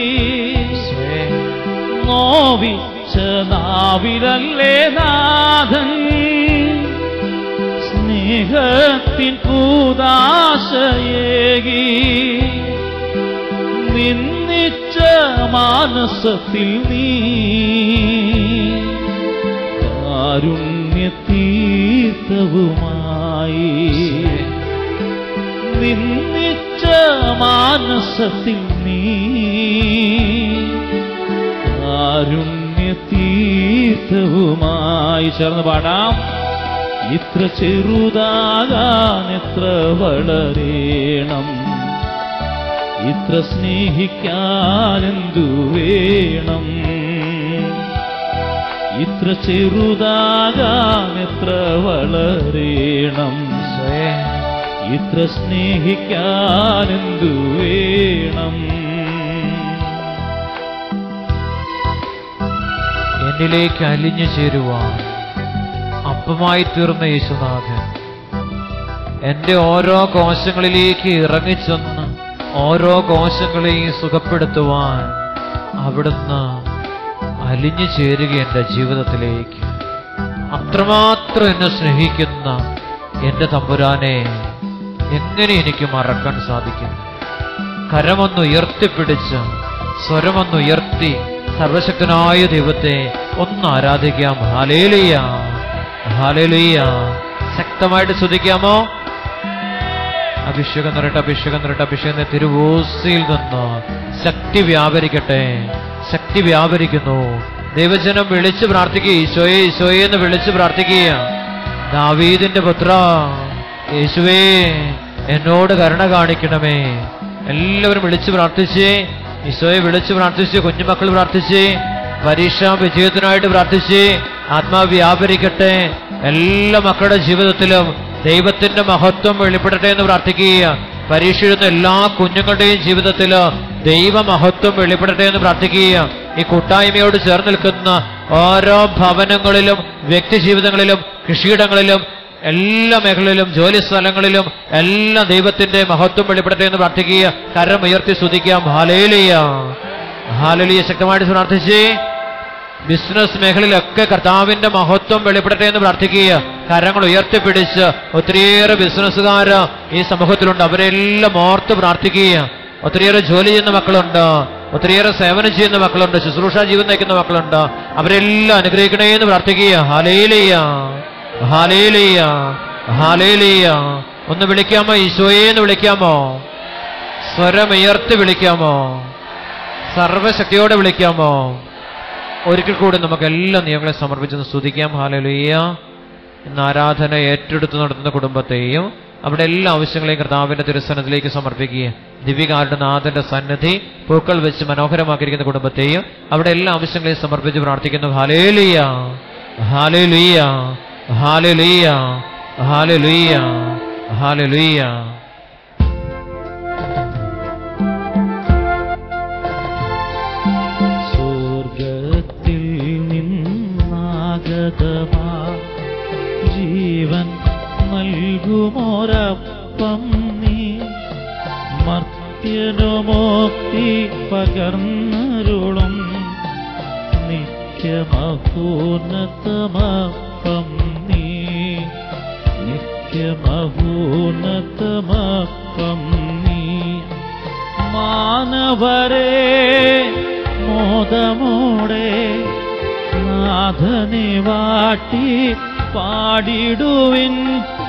നോവിച്ച നാവിലല്ലേ നാഥൻ സ്നേഹത്തിൻ കൂതാശയേകി നിന്നിച്ച മാനസത്തിൽ നീ കാരുണ്യതീർത്ഥവുമായി നിന്നിച്ച മാനസത്തിൽ നീ കാരുണ്യതീർത്ഥവുമായി ചേർന്ന് പാടാം ഇത്ര ചെറുതാകാൻ എത്ര വളരേണം ഇത്ര സ്നേഹിക്കാനെന്തു വേണം ഇത്ര ചെറുതാകാൻ എത്ര വളരേണം ഇത്ര സ്നേഹിക്കാനെന്തു വേണം എന്നിലേക്ക് അലിഞ്ഞു ചേരുവാൻ അപ്പമായി തീർന്ന യേശുനാഥൻ എന്റെ ഓരോ കോശങ്ങളിലേക്ക് ഇറങ്ങിച്ചെന്ന് ഓരോ കോശങ്ങളെയും സുഖപ്പെടുത്തുവാൻ അവിടുന്ന് അലിഞ്ഞു ചേരുക എന്റെ ജീവിതത്തിലേക്ക് അത്രമാത്രം എന്നെ സ്നേഹിക്കുന്ന എന്റെ തമ്പുരാനെ എങ്ങനെ എനിക്ക് മറക്കാൻ സാധിക്കും കരമൊന്ന് ഉയർത്തിപ്പിടിച്ച് സ്വരമൊന്ന് ഉയർത്തി സർവശക്തനായ ദൈവത്തെ ഒന്ന് ആരാധിക്കാം ഹാലേലിയ ഹാലേലിയ ശക്തമായിട്ട് സ്തുതിക്കാമോ അഭിഷേകം നിറട്ടെ അഭിഷേകം നിറട്ടെ അഭിഷേകം തിരുവോസിയിൽ നിന്ന് ശക്തി വ്യാപരിക്കട്ടെ ശക്തി വ്യാപരിക്കുന്നു ദൈവജനം വിളിച്ച് പ്രാർത്ഥിക്കുക ഈശോയെ ഈശോയെ എന്ന് വിളിച്ച് പ്രാർത്ഥിക്കുക ദാവീദിന്റെ പുത്ര യേശുവേ എന്നോട് കരുണ കാണിക്കണമേ എല്ലാവരും വിളിച്ച് പ്രാർത്ഥിച്ചേ ഈശോയെ വിളിച്ച് പ്രാർത്ഥിച്ച് കുഞ്ഞുമക്കൾ പ്രാർത്ഥിച്ചേ പരീക്ഷാ വിജയത്തിനായിട്ട് പ്രാർത്ഥിച്ചേ ആത്മാവ് വ്യാപരിക്കട്ടെ എല്ലാ മക്കളുടെ ജീവിതത്തിലും ദൈവത്തിന്റെ മഹത്വം വെളിപ്പെടട്ടെ എന്ന് പ്രാർത്ഥിക്കുക പരീക്ഷ എഴുതുന്ന എല്ലാ കുഞ്ഞുങ്ങളുടെയും ജീവിതത്തിൽ ദൈവമഹത്വം വെളിപ്പെടട്ടെ എന്ന് പ്രാർത്ഥിക്കുക ഈ കൂട്ടായ്മയോട് ചേർന്ന് നിൽക്കുന്ന ഓരോ ഭവനങ്ങളിലും വ്യക്തി ജീവിതങ്ങളിലും കൃഷിയിടങ്ങളിലും എല്ലാ മേഖലയിലും ജോലി സ്ഥലങ്ങളിലും എല്ലാ ദൈവത്തിന്റെ മഹത്വം വെളിപ്പെടട്ടെ എന്ന് പ്രാർത്ഥിക്കുക കരം ഉയർത്തി സ്തുതിക്കാം ഹാലേലിയ ഹാലേലിയ ശക്തമായിട്ട് പ്രാർത്ഥിച്ചേ ബിസിനസ് മേഖലയിലൊക്കെ കർത്താവിന്റെ മഹത്വം വെളിപ്പെടട്ടെ എന്ന് പ്രാർത്ഥിക്കുക കരങ്ങൾ ഉയർത്തിപ്പിടിച്ച് ഒത്തിരിയേറെ ബിസിനസ്സുകാർ ഈ സമൂഹത്തിലുണ്ട് അവരെല്ലാം ഓർത്ത് പ്രാർത്ഥിക്കുക ഒത്തിരിയേറെ ജോലി ചെയ്യുന്ന മക്കളുണ്ട് ഒത്തിരിയേറെ സേവനം ചെയ്യുന്ന മക്കളുണ്ട് ശുശ്രൂഷ ജീവിതം നയിക്കുന്ന മക്കളുണ്ട് അവരെല്ലാം അനുഗ്രഹിക്കണേ എന്ന് പ്രാർത്ഥിക്കുക ഹാലേലിയ ഹാലേലിയ ഹാലേലിയ ഒന്ന് വിളിക്കാമോ ഈശോയെ എന്ന് വിളിക്കാമോ സ്വരമുയർത്തി വിളിക്കാമോ സർവശക്തിയോടെ വിളിക്കാമോ ഒരിക്കൽ കൂടി നമുക്ക് എല്ലാ നിയമങ്ങളെ സമർപ്പിച്ചെന്ന് സ്തുതിക്കാം ഹാലലുയ്യ ഇന്ന് ആരാധന ഏറ്റെടുത്ത് നടത്തുന്ന കുടുംബത്തെയും അവിടെ എല്ലാ ആവശ്യങ്ങളെയും കർത്താവിന്റെ തിരുസനത്തിലേക്ക് സമർപ്പിക്കുക ദിവ്യകാരുടെ നാഥന്റെ സന്നദ്ധി പൂക്കൾ വെച്ച് മനോഹരമാക്കിയിരിക്കുന്ന കുടുംബത്തെയും അവിടെ എല്ലാ ആവശ്യങ്ങളെയും സമർപ്പിച്ച് പ്രാർത്ഥിക്കുന്നു ഹാലേലിയ ഹാലേലിയ ഹാലലുയ്യ ഹാലലുയ്യ ഹാലലുയ്യ സ്വർഗത്തിൽ നിന്നാഗതമാ ജീവൻ നൽകുമോരപ്പം നീ മർത്യനുമോക്തി പകർന്നരുളും നിത്യമഹോന്നതമപ്പം നീ നിത്യമഹോന്നതമപ്പം നീ മാനവരെ മോദമോടെ നാഥനെ വാട്ടി പാടിടുവിൻ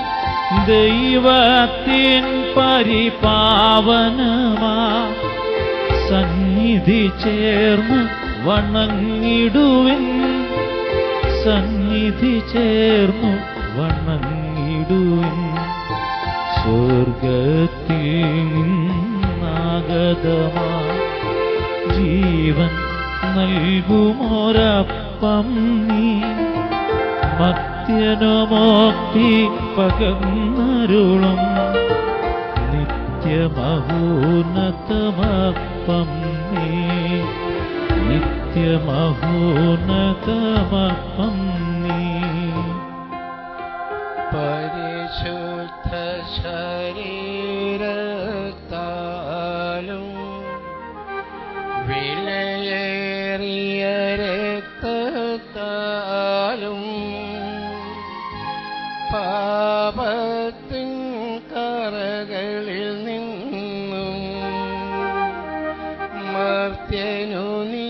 ദൈവത്തിൻ പരിപാവനമാ സന്നിധി ചേർന്ന് വണങ്ങിടുവിൻ സന്നിധി ചേർന്നു വണങ്ങിടുവിൻ സ്വർഗത്തിൽ നിന്നാഗതമാ ജീവൻ നൽകുമോരപ്പം നീ മത്യനുമോക്തി പകർന്നരുളും നിത്യമഹോന്നതമപ്പം നീ നിത്യമഹോന്നതമപ്പം നീ പരിശുദ്ധ ശരീരത്താലും വിലയേറിയ രക്തത്താലും പാപത്തിൻ കറകളിൽ നിന്നും മർത്യനു നീ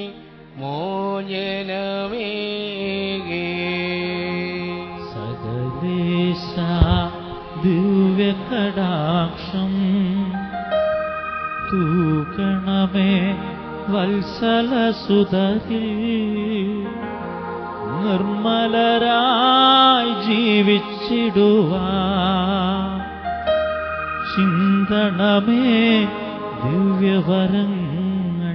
മോചനമേകി സകലേശ ദിവ്യകടാക്ഷം തൂക്കണമേ വത്സലസുതരിൽ നിർമ്മലരായി ജീവിച്ചിടുവാ ചിന്തണമേ ദിവ്യവരങ്ങൾ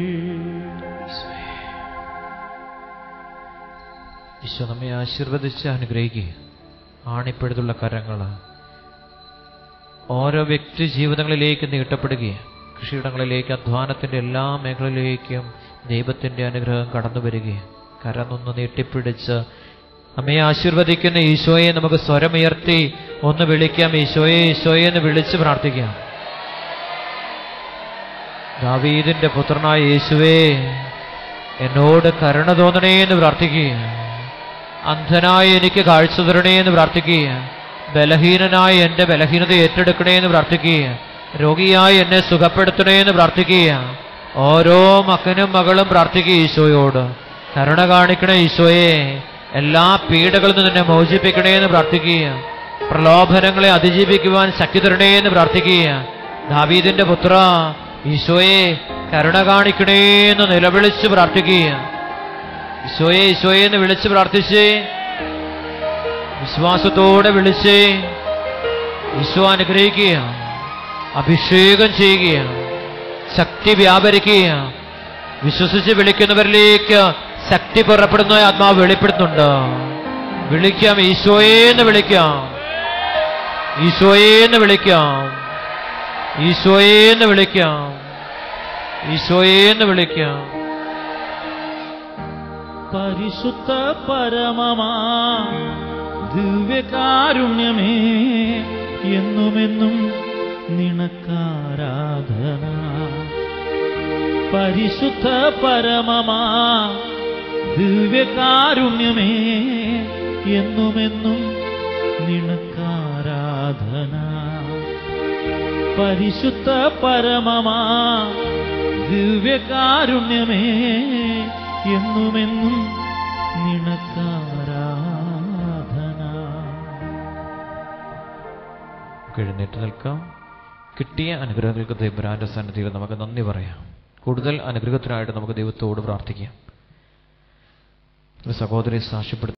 ഈശോ നമ്മെ ആശീർവദിച്ച് അനുഗ്രഹിക്കുക ആണിപ്പെടുത്തുള്ള കരങ്ങൾ ഓരോ വ്യക്തി ജീവിതങ്ങളിലേക്ക് നീട്ടപ്പെടുകയും കൃഷിയിടങ്ങളിലേക്ക് അധ്വാനത്തിന്റെ എല്ലാ മേഖലയിലേക്കും ദൈവത്തിന്റെ അനുഗ്രഹം കടന്നു വരികയും കരന്നൊന്ന് നീട്ടിപ്പിടിച്ച് നമ്മെ ആശീർവദിക്കുന്ന ഈശോയെ നമുക്ക് സ്വരമുയർത്തി ഒന്ന് വിളിക്കാം ഈശോയെ ഈശോയെ എന്ന് വിളിച്ച് പ്രാർത്ഥിക്കാം ദാവീദിന്റെ പുത്രനായ യേശുവേ എന്നോട് കരുണ തോന്നണേ എന്ന് പ്രാർത്ഥിക്കുക അന്ധനായ എനിക്ക് കാഴ്ച തരണേ എന്ന് പ്രാർത്ഥിക്കുക ബലഹീനനായ എൻ്റെ ബലഹീനത ഏറ്റെടുക്കണേ എന്ന് പ്രാർത്ഥിക്കുക രോഗിയായി എന്നെ സുഖപ്പെടുത്തണേ എന്ന് പ്രാർത്ഥിക്കുക ഓരോ മകനും മകളും പ്രാർത്ഥിക്കുക ഈശോയോട് കരുണ കാണിക്കണേ ഈശോയെ എല്ലാ പീഡകളിൽ നിന്ന് എന്നെ മോചിപ്പിക്കണേ എന്ന് പ്രാർത്ഥിക്കുക പ്രലോഭനങ്ങളെ അതിജീവിക്കുവാൻ ശക്തി തരണേ എന്ന് പ്രാർത്ഥിക്കുക ദാവീദിന്റെ പുത്ര ഈശോയെ കരുണ കാണിക്കണേ എന്ന് നിലവിളിച്ച് പ്രാർത്ഥിക്കുക ഈശോയെ ഈശോയെ എന്ന് വിളിച്ച് പ്രാർത്ഥിച്ച് വിശ്വാസത്തോടെ വിളിച്ച് ഈശോ അനുഗ്രഹിക്കുക അഭിഷേകം ചെയ്യുക ശക്തി വ്യാപരിക്കുക വിശ്വസിച്ച് വിളിക്കുന്നവരിലേക്ക് ശക്തി പുറപ്പെടുന്ന ആത്മാവ് വെളിപ്പെടുത്തുന്നുണ്ട് വിളിക്കാം ഈശോയെ എന്ന് വിളിക്കാം ഈശോയെ എന്ന് വിളിക്കാം ഈശോയെ എന്ന് വിളിക്കാം ഈശോയെ എന്ന് വിളിക്കാം പരിശുദ്ധ പരമമാ ദിവ്യകാരുണ്യമേ എന്നുമെന്നും നിനക്കാരാധന പരിശുദ്ധ പരമമാ ദിവ്യകാരുണ്യമേ എന്നുമെന്നും നിനക്കാരാധന പരിശുദ്ധ പരമമാ ദിവ്യകാരുണ്യമേ എന്നുമെന്നും നിനക്കാരാധന നമുക്ക് എഴുന്നേറ്റ് നിൽക്കാം കിട്ടിയ അനുഗ്രഹങ്ങൾക്ക് ദൈവരാന്റെ സന്നിധിയിൽ നമുക്ക് നന്ദി പറയാം കൂടുതൽ അനുഗ്രഹത്തിനായിട്ട് നമുക്ക് ദൈവത്തോട് പ്രാർത്ഥിക്കാം ഒരു സഹോദരി സാക്ഷ്യപ്പെടുത്തി